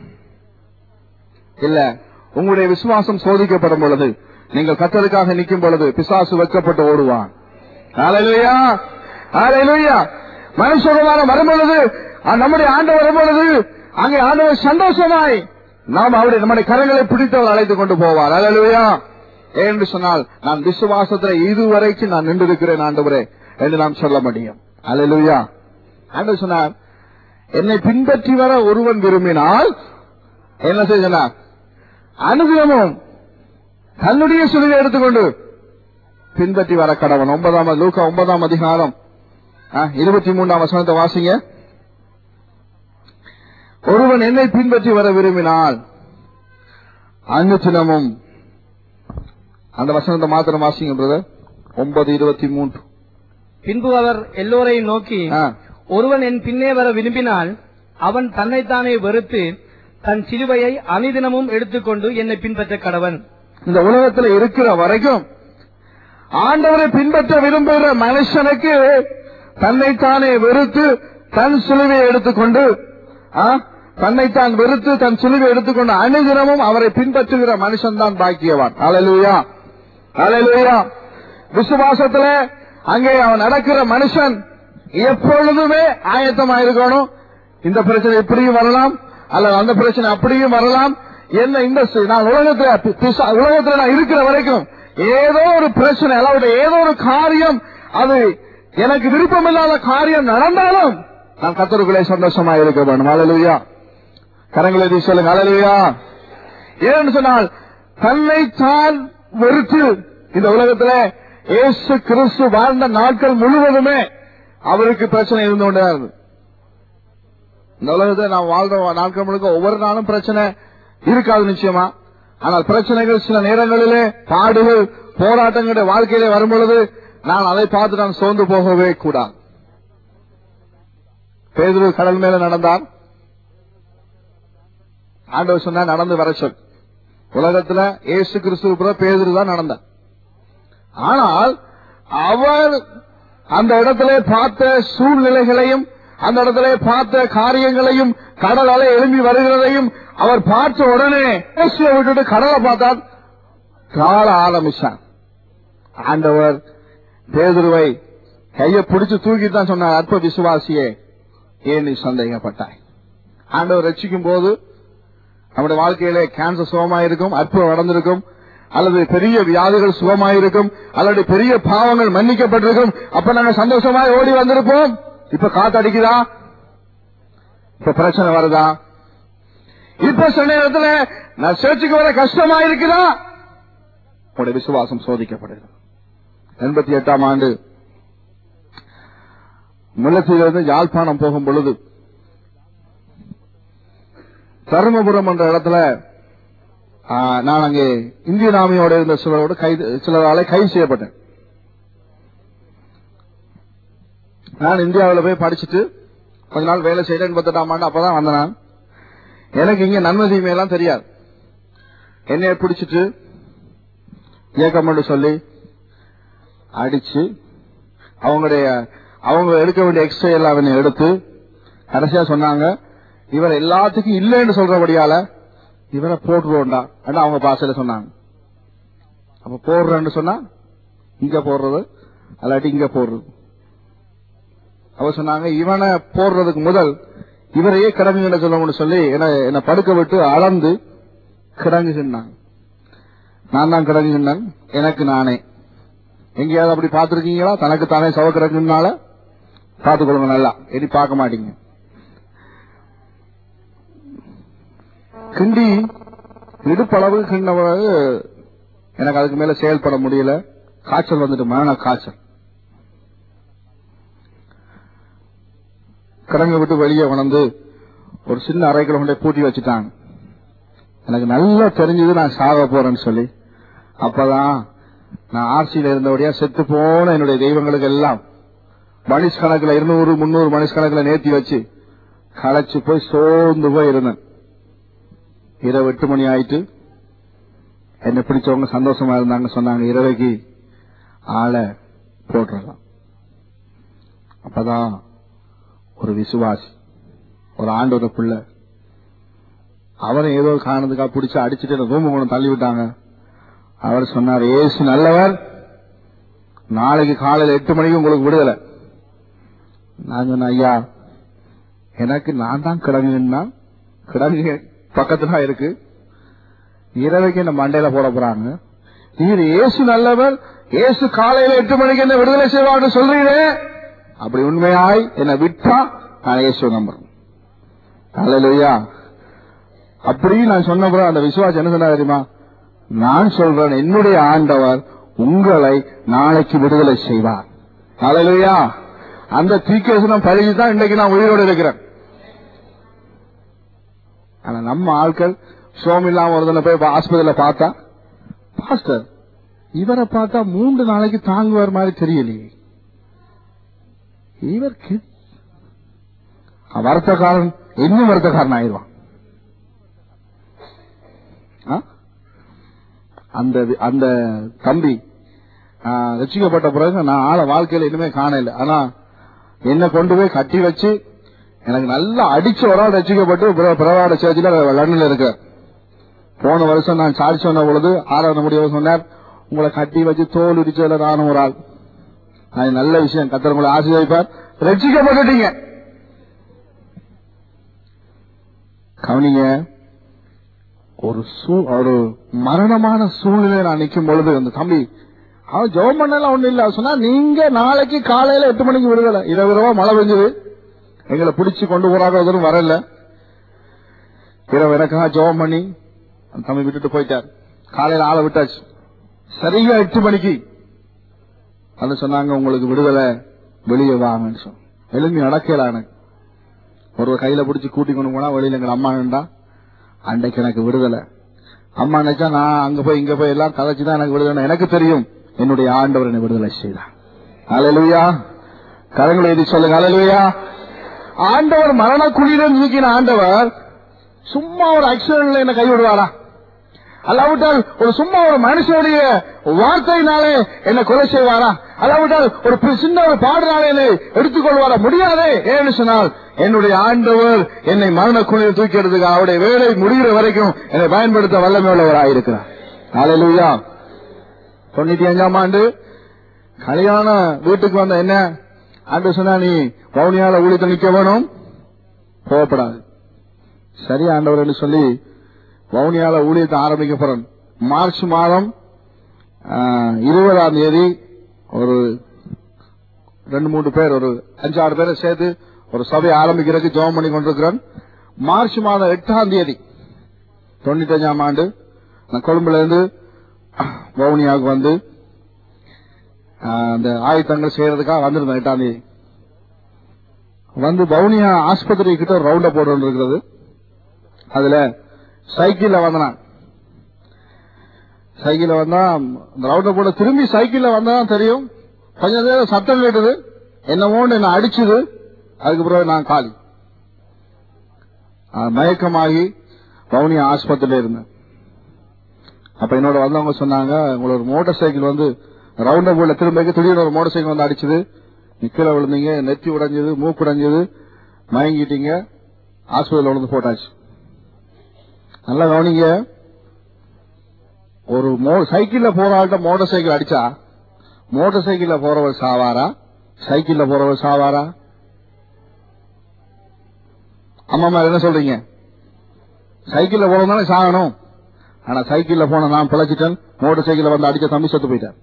இல்ல உங்களுடைய விசுவாசம் சோதிக்கப்படும் பொழுது நீங்கள் கத்தலுக்காக நிற்கும் பொழுது பிசாசு வைக்கப்பட்டு ஓடுவான் ஹalleluya ஹalleluya மனுஷகுமாரன் வரும் பொழுது அஹ், நம்முடைய ஆண்டு வரும் பொழுது அங்கே ஆண்டவர் சந்தோஷமாய் நாம் அவருடைய நம்முடைய கரங்களை பிடித்தவர் அழைத்துக் கொண்டு போவார் ஹalleluya என்று சொன்னால் நான் விசுவாசத்தில் இதுவரைக்கும் நான் நின்றிருக்கிறேன் ஆண்டவரே என்று நாம் சொல்ல முடியும் ஹalleluya ஆண்டவர் சொன்னார் என்னை பின்பற்றி வர ஒருவன் விரும்பினால் என்ன செய்யலாம் அனுதினமும் தன்னுடைய சிலுவை எடுத்துக்கொண்டு பின்பற்றி வர கடவன் ஒன்பதாம் லூக்கா ஒன்பதாம் அதிகாரம் ஆ, இருபத்தி மூன்றாம் வசனத்தை வாசிங்க ஒருவன் என்னை பின்பற்றி வர விரும்பினால் அனுதினமும் அந்த வசனத்தை மாத்திரம் வாசிங்க பிரதர் ஒன்பது இருபத்தி மூன்று பின்பு அவர் எல்லோரையும் நோக்கி ஆ. ஒருவன் என் பின்னே வர விரும்பினால் அவன் தன்னைத்தானே வெறுத்து தன் சிலுவையை அனிதினமும் எடுத்துக்கொண்டு என்னை பின்பற்ற கடவன் இந்த உலகத்துல இருக்கிற வரைக்கும் ஆண்டவரை பின்பற்ற விரும்புகிற மனுஷனுக்கு தன்னைத்தானே வெறுத்து தன் சிலுவையை எடுத்துக்கொண்டு ஆ, தன்னைத்தான் வெறுத்து தன் சிலுவை எடுத்துக்கொண்டு அனுதினமும் அவரை பின்பற்றுகிற மனுஷன் தான் பாக்கியவான் அலலுயா அலலுயா விசுவாசத்துல அங்கே அவன் நடக்கிற மனுஷன் எப்பொழுதுமே ஆயத்தமா இருக்கணும் இந்த பிரச்சனை இப்படியும் வரலாம் அல்லது அந்த பிரச்சனை அப்படியும் வரலாம் என்ன இந்த சு- நான் உலகத்துல பி- பிசா- உலகத்துல நான் இருக்கிற வரைக்கும் ஏதோ ஒரு பிரச்சனை அதாவது ஏதோ ஒரு காரியம் அது எனக்கு விருப்பமில்லாத காரியம் நடந்தாலும் நான் கத்தருக்குள்ளே சந்தோஷமா இருக்க வேண்டும் அலலுயா கரங்களை நீ சொல்லுங்க அலலுயா ஏன்னு சொன்னால் தன்னை தான் வெறுத்து இந்த உலகத்துல இயேசு கிறிஸ்து வாழ்ந்த நாட்கள் முழுவதுமே அவருக்கு பிரச்சனை இருந்து கொண்டே இருந்தது இந்த உலகத்தை நான் வாழ்ற நாட்கள் முழுக்க ஒவ்வொரு நாளும் பிரச்சனை இருக்காது நிச்சயமா ஆனால் பிரச்சனைகள் சில நேரங்களிலே பாடுகள் போராட்டங்களுடைய வாழ்க்கையிலே வரும் பொழுது நான் அதை பார்த்து நான் சோர்ந்து போகவே கூடாது பேதுரு கடல் மேல நடந்தார் ஆண்டவர் சொன்னா நடந்து வர சொல் உலகத்துல இயேசு கிறிஸ்துவ பேதுரு தான் நடந்தார் ஆனால் அவர் அந்த இடத்துல பார்த்த சூழ்நிலைகளையும் அந்த இடத்துல பார்த்த காரியங்களையும் கடல் அலை எழும்பி வருகிறதையும் அவர் பார்த்த உடனே இயேசுவை விட்டுட்டு கடலை பார்த்தார் கால ஆரம்பிச்சார் ஆண்டவர் பேதுருவை கையை பிடிச்சு தூக்கிட்டு தான் சொன்னார் அற்ப விசுவாசியே ஏன் நீ சந்தேகப்பட்டாய் ஆண்டவர் ரட்சிக்கும் போது நம்முடைய வாழ்க்கையிலே கேன்சர் சுகமாயிருக்கும் அற்புதம் நடந்திருக்கும் அல்லது பெரிய வியாதிகள் சுகமாயிருக்கும் அல்லது பெரிய பாவங்கள் மன்னிக்கப்பட்டிருக்கும் அப்ப நாங்க சந்தோஷமாய் ஓடி வந்திருப்போம் இப்ப காத்து அடிக்குதா இப்ப பிரச்சனை வருதா இப்ப சில நேரத்துல நான் சேர்ச்சுக்கு வர கஷ்டமா இருக்குதா உங்களுடைய விசுவாசம் சோதிக்கப்படுகிறது எண்பத்தி எட்டாம் ஆண்டு முல்லத்திலிருந்து யாழ்ப்பாணம் போகும் பொழுது தருமபுரம் என்ற இடத்துல ஆ, நான் அங்கே இந்திய நாமியோட இருந்த சிலரோடு கைது சிலரால கைது செய்யப்பட்டேன் நான் இந்தியாவில் போய் படிச்சுட்டு கொஞ்ச நாள் வேலை செய்யறேன் எண்பத்தெட்டாம் ஆண்டு அப்பதான் வந்தேன் நான் எனக்கு இங்க நன்மை தீமையெல்லாம் தெரியாது என்னைய பிடிச்சிட்டு இயக்கம் சொல்லி அடிச்சு அவங்களுடைய அவங்க எடுக்க வேண்டிய எக்ஸ்ட்ரா எல்லாம் என்னை எடுத்து கடைசியா சொன்னாங்க இவர் எல்லாத்துக்கும் இல்லைன்னு சொல்றபடியால இவரை போட்டுருவோண்டா அவங்க பாசையில சொன்னாங்க அப்ப போடுறேன்னு சொன்னா இங்க போடுறது அல்லாட்டி இங்க போடுறது அவ சொன்னாங்க இவனை போடுறதுக்கு முதல் இவரையே கிடங்குன்னு சொல்லணும்னு சொல்லி என்ன என்ன படுக்க விட்டு அளந்து கிடங்குகின்றாங்க நான் தான் கிடங்குகின்றேன் எனக்கு நானே எங்கேயாவது அப்படி பார்த்திருக்கீங்களா தனக்கு தானே சவ கிடங்குனால பார்த்துக்கொள்ளுங்க நல்லா இனி பார்க்க மாட்டீங்க கிண்டி இடுப்பளவு கிண்ணவளவு எனக்கு அதுக்கு மேல செயல்பட முடியல காய்ச்சல் வந்துட்டு மரண காய்ச்சல் கிடங்க விட்டு வெளியே வளர்ந்து ஒரு சின்ன அறைக்குள்ள கொண்டே பூட்டி வச்சுட்டாங்க எனக்கு நல்லா தெரிஞ்சது நான் சாக போறேன்னு சொல்லி அப்பதான் நான் ஆர்சியில இருந்தபடியா செத்து போன என்னுடைய தெய்வங்களுக்கு எல்லாம் மனுஷ் கணக்குல இருநூறு முன்னூறு மனுஷ் கணக்குல நேர்த்தி வச்சு களைச்சு போய் சோர்ந்து போய் இருந்தேன் இரவு எட்டு மணி ஆயிட்டு என்னை பிடிச்சவங்க சந்தோஷமா இருந்தாங்க சொன்னாங்க இரவைக்கு ஆளை போட்டுறலாம் அப்பதான் ஒரு விசுவாசி ஒரு ஆண்டோட பிள்ளை அவரை ஏதோ காரணத்துக்காக பிடிச்சு அடிச்சுட்டு என்ன ரூம் கொண்டு தள்ளி விட்டாங்க அவர் சொன்னார் ஏசு நல்லவர் நாளைக்கு காலையில எட்டு மணிக்கு உங்களுக்கு விடுதலை நான் சொன்னேன் ஐயா எனக்கு நான் தான் கிடங்குன்னா கிடங்கு பக்கத்துல இருக்கு இரவைக்கு என்ன மண்டையில போட போறாங்க நீர் ஏசு நல்லவர் ஏசு காலையில எட்டு மணிக்கு என்ன விடுதலை செய்வான்னு சொல்றீங்க அப்படி உண்மையாய் என்னை விட்டா நான் இயேசு நம்புறேன் அல்லையா அப்படி நான் சொன்னப்புறம் அந்த விசுவாசம் என்ன சொன்னா தெரியுமா நான் சொல்றேன் என்னுடைய ஆண்டவர் உங்களை நாளைக்கு விடுதலை செய்வார் அல்லையா அந்த தீக்கேசனம் பழகி தான் இன்றைக்கு நான் உயிரோடு இருக்கிறேன் ஆனா நம்ம ஆட்கள் சோம் இல்லாம ஒரு தடவை போய் ஆஸ்பத்திரியில பார்த்தா பாஸ்டர் இவரை பார்த்தா மூன்று நாளைக்கு தாங்குவார் மாதிரி தெரியலையே இவர் கி- வருத்தக்காரன் இன்னும் வருத்தக்காரன் ஆயிடுவான் ஆ? அந்த வி- அந்த தம்பி ஆ, ரட்சிக்கப்பட்ட பிறகு நான் ஆள வாழ்க்கையில இனிமே காணல ஆனா என்ன கொண்டு போய் கட்டி வச்சு எனக்கு நல்லா அடிச்ச ஒரு ஆள் ரட்சிக்கப்பட்டு பிர- பிரவாட சேர்ச்சில லண்டன்ல இருக்க போன வருஷம் நான் சாட்சி சொன்ன பொழுது ஆறாவது முடிவு சொன்னார் உங்களை கட்டி வச்சு தோல் இடிச்சதுல நானும் ஒரு ஆள் அது நல்ல விஷயம் கத்தர் உங்களை ஆசீர்வதிப்பார் ரட்சிக்கப்பட்டுட்டீங்க கவனிங்க ஒரு சூ ஒரு மரணமான சூழ்நிலை நான் நிற்கும் பொழுது அந்த தம்பி அவன் ஜெபம் பண்ணலாம் ஒண்ணு இல்ல அவன் சொன்னா நீங்க நாளைக்கு காலையில எட்டு மணிக்கு விடுதலை இரவு இரவா மழை பெஞ்சது எங்களை பிடிச்சு கொண்டு போறாங்க ஒருத்தரும் வரல இரவு எனக்காக ஜெபம் பண்ணி அந்த தம்பி விட்டுட்டு போயிட்டார் காலையில ஆளை விட்டாச்சு சரியா எட்டு மணிக்கு அது சொன்னாங்க உங்களுக்கு விடுதலை வெளியே வாங்கன்னு சொன்ன எழும்பி நடக்கல எனக்கு ஒரு கையில பிடிச்சு கூட்டி கொண்டு போனா வெளியில எங்க அம்மா நின்றா அன்றைக்கு எனக்கு விடுதலை அம்மா நினைச்சா நான் அங்க போய் இங்க போய் எல்லாம் கதைச்சுதான் எனக்கு விடுதலை எனக்கு தெரியும் என்னுடைய ஆண்டவர் என்னை விடுதலை செய்தார் அலலுயா கரங்களை எழுதி சொல்லுங்க அலலுயா ஆண்டவர் மரண குழியில தூக்கின ஆண்டவர் சும்மா ஒரு ஆக்சிடென்ட்ல என்ன கைவிடுவாரா அல்லாவிட்டால் ஒரு சும்மா ஒரு மனுஷனுடைய வார்த்தையினாலே என்ன கொலை செய்வாரா அல்லாவிட்டால் ஒரு பி- சின்ன ஒரு பாடுனாலே என்னை எடுத்துக்கொள்வாரா முடியாதே ஏன்னு சொன்னால் என்னுடைய ஆண்டவர் என்னை மரண குழியில் தூக்கிறதுக்கு அவருடைய வேலை முடிகிற வரைக்கும் என்னை பயன்படுத்த வல்லமை உள்ளவராயிருக்கிறார் ஹalleluya தொண்ணூத்தி அஞ்சாம் ஆண்டு கல்யாண வீட்டுக்கு வந்த என்ன ஆண்டு சொன்னா நீ பவுனியால ஊழியத்தை நிக்க வேணும் போகப்படாது சரி ஆண்டவர் என்று சொல்லி வவுனியால ஊழியத்தை ஆரம்பிக்க போறோம் மார்ச் மாதம் ஆஹ், இருபதாம் தேதி ஒரு ரெண்டு மூணு பேர் ஒரு அஞ்சாறு பேரை சேர்த்து ஒரு சபை ஆரம்பிக்கிறதுக்கு ஜெபம் பண்ணி கொண்டிருக்கிறோம் மார்ச் மாதம் எட்டாம் தேதி தொண்ணூத்தி அஞ்சாம் ஆண்டு நான் கொழும்புல இருந்து வவுனியாவுக்கு வந்து ஆஹ், அந்த ஆயுத்தங்கள் செய்யறதுக்காக வந்திருந்தேன் எட்டாம் தேதி வந்து வவுனியா ஆஸ்பத்திரி கிட்ட ரவுண்ட போட்டு இருக்கிறது அதுல சைக்கிள்ல வந்தான் சைக்கிள்ல வந்தா அந்த ரவுண்ட போட திரும்பி சைக்கிள்ல வந்தா தெரியும் கொஞ்ச நேரம் சத்தம் கேட்டது என்னமோன்னு என்ன அடிச்சது அதுக்கு பிறகு நான் காலி ஆ, மயக்கமாகி வவுனியா ஆஸ்பத்திரியில இருந்தேன் அப்ப என்னோட வந்தவங்க சொன்னாங்க உங்களோட மோட்டார் சைக்கிள் வந்து ரவுண்ட போர்ட்ல திரும்ப திடீர்னு ஒரு மோட்டார் சைக்கிள் வந்து அடிச்சது நிக்கல விழுந்தீங்க நெத்தி உடைஞ்சது மூக்கு உடைஞ்சது மயங்கிட்டீங்க ஆஸ்பத்திரியில் விழுந்து போட்டாச்சு நல்லா கவனிங்க ஒரு மோ சைக்கிள்ல போற ஆள்கிட்ட மோட்டார் சைக்கிள் அடிச்சா மோட்டார் சைக்கிள்ல போறவர் சாவாரா சைக்கிள்ல போறவர் சாவாரா அம்மா அம்மா என்ன சொல்றீங்க சைக்கிள்ல போறதானே சாகணும் ஆனா சைக்கிள்ல போன நான் பிழைச்சிட்டேன் மோட்டார் சைக்கிள்ல வந்து அடிச்ச தம்பி செத்து போயிட்டேன்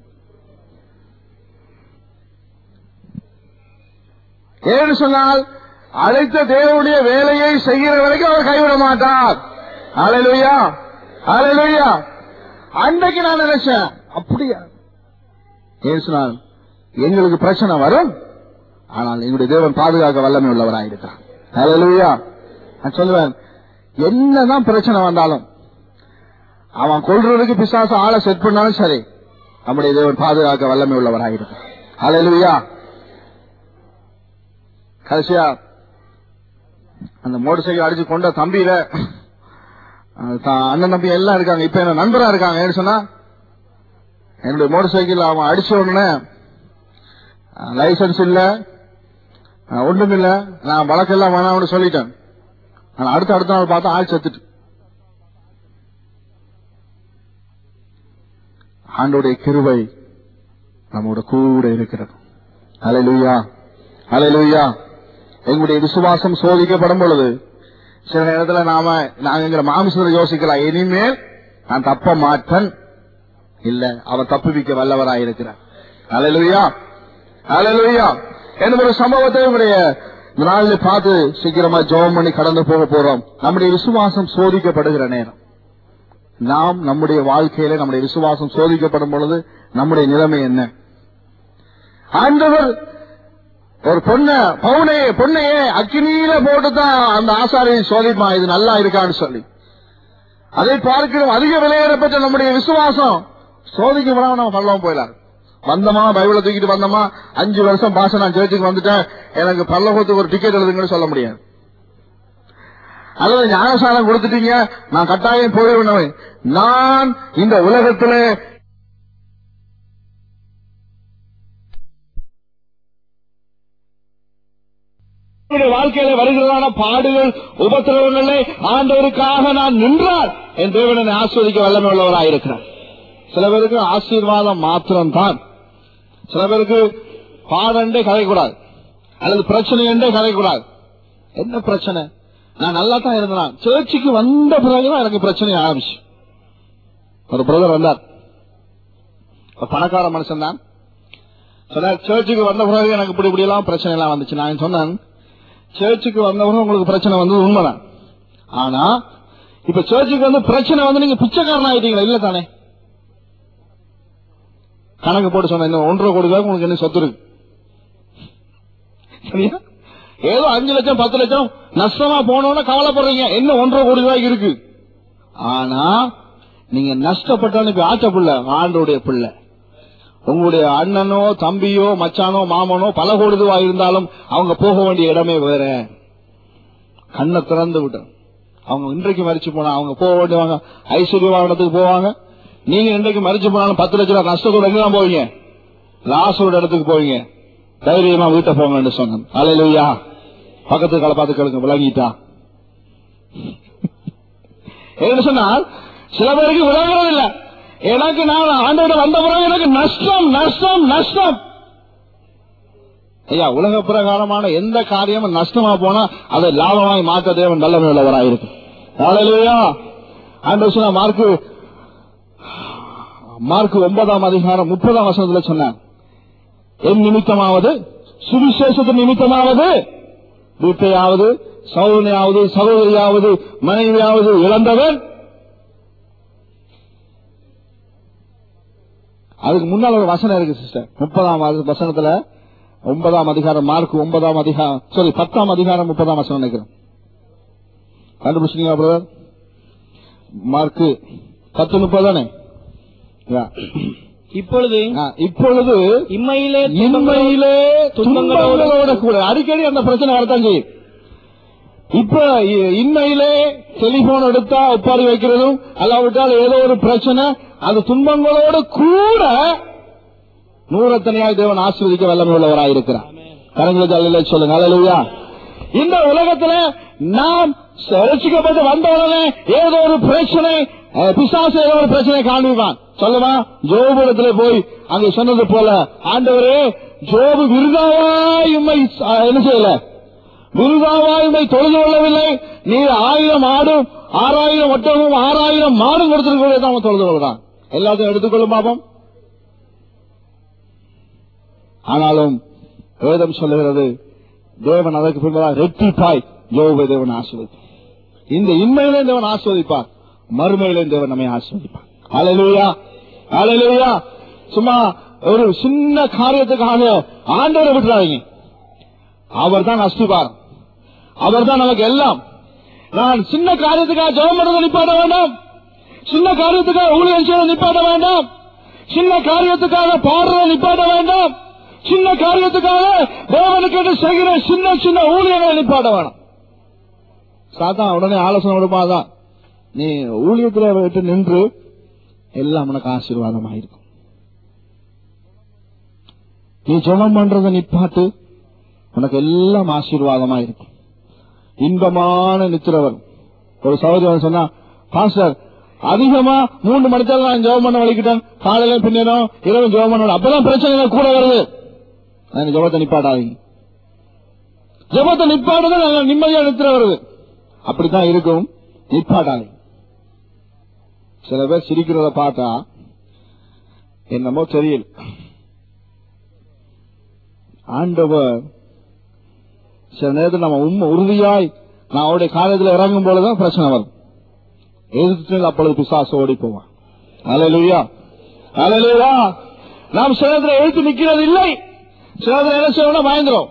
ஏன்னு சொன்னால் அழைத்த தேவனுடைய வேலையை செய்கிற வரைக்கும் அவர் கைவிட மாட்டார் அலையிலுயா அலையிலுயா அன்றைக்கு நான் நினைச்சேன் அப்படியா ஏன் சொன்னால் எங்களுக்கு பிரச்சனை வரும் ஆனால் எங்களுடைய தேவன் பாதுகாக்க வல்லமை உள்ளவராயிருக்கிறார் அலையிலுயா நான் சொல்லுவேன் என்னதான் பிரச்சனை வந்தாலும் அவன் கொல்றதுக்கு பிசாசு ஆளை செட் பண்ணாலும் சரி நம்முடைய தேவன் பாதுகாக்க வல்லமை உள்ளவராயிருக்கிறார் அலையிலுயா கடைசியா அந்த மோட்டர் சைக்கிள் அடிச்சு கொண்ட தம்பியில அஹ், தான் அண்ணன் தம்பி எல்லாம் இருக்காங்க இப்ப என்ன நண்பரா இருக்காங்க ஏன்னு சொன்னா என்னுடைய மோட்டர் சைக்கிள் அவன் அடிச்ச உடனே லைசன்ஸ் இல்ல அஹ், ஒண்ணும் இல்ல நான் வழக்கெல்லாம் வேணாம்னு சொல்லிட்டேன் ஆனா அடுத்த அடுத்த நாள் பார்த்தா ஆள் செத்துட்டு ஆண்டோடைய கிருபை நம்மோட கூட இருக்கிறது அலையிலுயா அலையிலுயா எங்களுடைய விசுவாசம் சோதிக்கப்படும் பொழுது சில நேரத்துல நாம நாங்க எங்கிற மாமிசத்துல யோசிக்கலாம் இனிமேல் நான் தப்ப மாட்டேன் இல்ல அவன் தப்புவிக்க வல்லவராயிருக்கிறார் அலையிலுயா அலையிலுயா என்ன ஒரு சம்பவத்தை உங்களுடைய இந்த நாளில பார்த்து சீக்கிரமா ஜெபம் பண்ணி கடந்து போக போறோம் நம்முடைய விசுவாசம் சோதிக்கப்படுகிற நேரம் நாம் நம்முடைய வாழ்க்கையில நம்முடைய விசுவாசம் சோதிக்கப்படும் பொழுது நம்முடைய நிலைமை என்ன ஆண்டவர் ஒரு பொண்ண பவுனையே பொண்ணையே அக்கினியில போட்டுதான் அந்த ஆசாரியை சோதிப்பா இது நல்லா இருக்கான்னு சொல்லி அதை பார்க்கிறோம் அதிக விலையேறப்பட்ட நம்முடைய விசுவாசம் சோதிக்கப்படாம நம்ம பரலோகம் போயிடலாம் வந்தமா பைபிளை தூக்கிட்டு வந்தமா அஞ்சு வருஷம் பாச நான் சேர்த்துக்கு வந்துட்டேன் எனக்கு பரலோகத்துக்கு ஒரு டிக்கெட் எழுதுங்கன்னு சொல்ல முடியாது அல்லது ஞானசானம் கொடுத்துட்டீங்க நான் கட்டாயம் போயிடுவேன் நான் இந்த உலகத்திலே என்னுடைய வாழ்க்கையில வருகிறதான பாடுகள் உபத்திரவங்களை ஆண்டவருக்காக நான் நின்றால் என் தேவன் என்னை ஆஸ்வதிக்க வல்லமை உள்ளவராயிருக்கிறார் சில பேருக்கு ஆசீர்வாதம் மாத்திரம்தான் சில பேருக்கு பாடண்டே கதைக்கூடாது அல்லது பிரச்சனை என்றே கதைக்கூடாது என்ன பிரச்சனை நான் நல்லா தான் இருந்தேன் சேர்ச்சிக்கு வந்த பிறகுதான் எனக்கு பிரச்சனை ஆரம்பிச்சு ஒரு பிரதர் வந்தார் ஒரு பணக்கார மனுஷன் தான் சொன்னார் சர்ச்சுக்கு வந்த பிறகு எனக்கு இப்படி இப்படி எல்லாம் பிரச்சனை எல்லாம் வந்துச்சு நான் சொன்னேன் சர்ச்சுக்கு வந்த பிறகு உங்களுக்கு பிரச்சனை வந்தது உண்மைதான் ஆனா இப்ப சர்ச்சுக்கு வந்து பிரச்சனை வந்து நீங்க பிச்சைக்காரன் ஆயிட்டீங்களா இல்ல தானே கணக்கு போட்டு சொன்ன இன்னும் ஒன்றரை கோடி ரூபாய்க்கு உங்களுக்கு என்ன சொத்து இருக்கு சரியா ஏதோ அஞ்சு லட்சம் பத்து லட்சம் நஷ்டமா போனோம்னா கவலைப்படுறீங்க என்ன ஒன்றரை கோடி ரூபாய்க்கு இருக்கு ஆனா நீங்க நஷ்டப்பட்டாலும் இப்ப ஆச்ச பிள்ளை ஆண்டோடைய பிள்ளை உங்களுடைய அண்ணனோ தம்பியோ மச்சானோ மாமனோ பல கோடி ரூபாய் இருந்தாலும் அவங்க போக வேண்டிய இடமே வேற கண்ணை திறந்து விட்டு அவங்க இன்றைக்கு மறிச்சு போனா அவங்க போக வேண்டியவங்க ஐஸ்வர்யமான இடத்துக்கு போவாங்க நீங்க இன்றைக்கு மறிச்சு போனாலும் பத்து லட்சம் ரூபாய் நஷ்டத்தோட எங்க தான் போவீங்க லாஸோட இடத்துக்கு போவீங்க தைரியமா வீட்டை போங்கன்னு சொன்னேன் அலையிலுயா பக்கத்து கால பார்த்து கேளுங்க விளங்கிட்டா என்ன சொன்னால் சில பேருக்கு விளங்குறது இல்ல எனக்கு நான் ஆண்டோட வந்த பிறகு எனக்கு நஷ்டம் நஷ்டம் நஷ்டம் ஐயா உலக பிரகாரமான எந்த காரியமும் நஷ்டமா போனா அதை லாபமாய் மாற்ற தேவன் நல்ல உள்ளவராயிருக்கு அலையிலுயா ஆண்டு சொன்ன மார்க்கு மார்க் ஒன்பதாம் அதிகாரம் முப்பதாம் வசனத்துல சொன்னார் என் நிமித்தமாவது சுவிசேஷத்தின் நிமித்தமாவது வீட்டையாவது சகோதரியாவது சகோதரியாவது மனைவியாவது இழந்தவன் அதுக்கு முன்னால் ஒரு வசனம் இருக்கு சிஸ்டர் முப்பதாம் வ- வசனத்துல ஒன்பதாம் அதிகாரம் மார்க் ஒன்பதாம் அதிகாரம் சாரி பத்தாம் அதிகாரம் முப்பதாம் வசனம் நினைக்கிறேன் கண்டுபிடிச்சிங்களா பிரதர் மார்க் பத்து முப்பது தானே யா. இப்பொழுது ஆ, இப்பொழுது இம்மையிலே இன்மையிலே துன்பங்களோடு துன்பங்களோட கூட அடிக்கடி அந்த பிரச்சனை வரத்தான் செய்யும் இப்ப இ- இன்மையிலே டெலிபோன் எடுத்தா ஒப்பாரி வைக்கிறதும் அல்லாவிட்டால் ஏதோ ஒரு பிரச்சனை அது துன்பங்களோடு கூட நூறத்தனையாய் தேவன் ஆசீர்வதிக்க வல்லமை உள்ளவராயிருக்கிறார் கரங்களுக்கு அல்ல சொல்லுங்க அல்லா இந்த உலகத்துல நாம் ரசிக்கப்பட்டு வந்த உடனே ஏதோ ஒரு பிரச்சனை அஹ், பிசாசு ஏதோ ஒரு பிரச்சனை காண்பிப்பான் சொல்லுமா ஜோபுரத்துல போய் அங்க சொன்னது போல ஆண்டவரே ஜோபு விருதாவாய் உம்மை அஹ், என்ன செய்யல விருதாவாய் உம்மை தொழுது கொள்ளவில்லை நீர் ஆயிரம் ஆடும் ஆறாயிரம் ஒட்டமும் ஆறாயிரம் மாடும் கொடுத்திருக்கிறதே அவன் தொழுது கொள்கிறான் எல்லாத்தையும் எடுத்துக்கொள்ளும் பாபம் ஆனாலும் வேதம் சொல்லுகிறது தேவன் அதற்கு பின்பதாக ரெட்டிப்பாய் யோபை தேவன் ஆசிர்வதிப்பார் இந்த இன்மையிலே தேவன் ஆஸ்வதிப்பார் மறுமையிலே தேவன் நம்மை ஆஸ்வதிப்பார் அலையிலுயா அலையிலுயா சும்மா ஒரு சின்ன காரியத்துக்காக ஆண்டவரை விட்டுறாதீங்க அவர் தான் அஸ்திபாரம் அவர் தான் நமக்கு எல்லாம் நான் சின்ன காரியத்துக்காக ஜெபம் பண்ணதை நிப்பாட்ட வேண்டாம் சின்ன காரியத்துக்காக ஊழியர் செய்ய நிப்பாட்ட வேண்டாம் சின்ன காரியத்துக்காக பாடுறதை நிப்பாட்ட வேண்டாம் சின்ன காரியத்துக்காக தேவனுக்கு செய்கிற சின்ன சின்ன ஊழியர்களை நிப்பாட்ட வேணாம் சாத்தான் உடனே ஆலோசனை கொடுப்பாதான் நீ ஊழியத்துல விட்டு நின்று எல்லாம் உனக்கு ஆசீர்வாதமாயிருக்கும் நீ ஜெபம் பண்றத நிப்பாட்டு உனக்கு எல்லாம் ஆசீர்வாதமா இருக்கும் இன்பமான நித்திரவர் ஒரு சகோதரன் சொன்னா பாஸ்டர் அதிகமா மூணு மணித்தால நான் ஜெபம் பண்ண வலிக்கிட்டேன் காலையில பின்னரும் இரவு ஜெபம் பண்ண அப்பதான் பிரச்சனை கூட வருது நான் ஜெபத்தை நிப்பாட்டாதீங்க ஜெபத்தை நிப்பாடுதான் நல்ல நிம்மதியா நித்திர வருது அப்படித்தான் இருக்கும் நிப்பாட்டாதீங்க சில பேர் சிரிக்கிறத பார்த்தா என்னமோ தெரியல ஆண்டவர் சில நேரத்தில் நம்ம உண்மை உறுதியாய் நான் அவருடைய காலத்தில் இறங்கும் பொழுதுதான் பிரச்சனை வரும் எதிர்த்து அப்பொழுது பிசாசு ஓடி போவான் அலையிலுயா அலையிலுயா நாம் சில நேரத்தில் எழுத்து நிக்கிறது இல்லை சில நேரத்தில் என்ன செய்யணும் பயந்துரும்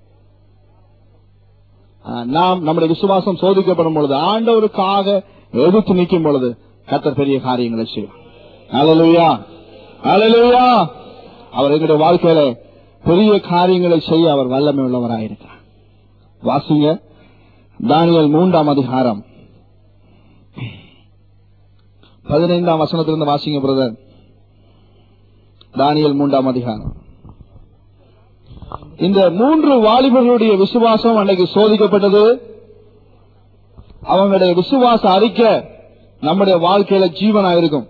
ஆ, நாம் நம்முடைய விசுவாசம் சோதிக்கப்படும் பொழுது ஆண்டவருக்காக எதிர்த்து நிற்கும் பொழுது கர்த்தர் பெரிய காரியங்களை செய்யும் அலையிலுயா அலையிலுயா அவர் எங்களுடைய வாழ்க்கையில பெரிய காரியங்களை செய்ய அவர் வல்லமை உள்ளவராயிருக்கிறார் வாசிங்க தானியல் மூன்றாம் அதிகாரம் பதினைந்தாம் வசனத்திலிருந்து வாசிங்க பிரதர் தானியல் மூன்றாம் அதிகாரம் இந்த மூன்று வாலிபர்களுடைய விசுவாசம் அன்னைக்கு சோதிக்கப்பட்டது அவங்களுடைய விசுவாச அறிக்கை நம்முடைய வாழ்க்கையில ஜீவனா இருக்கும்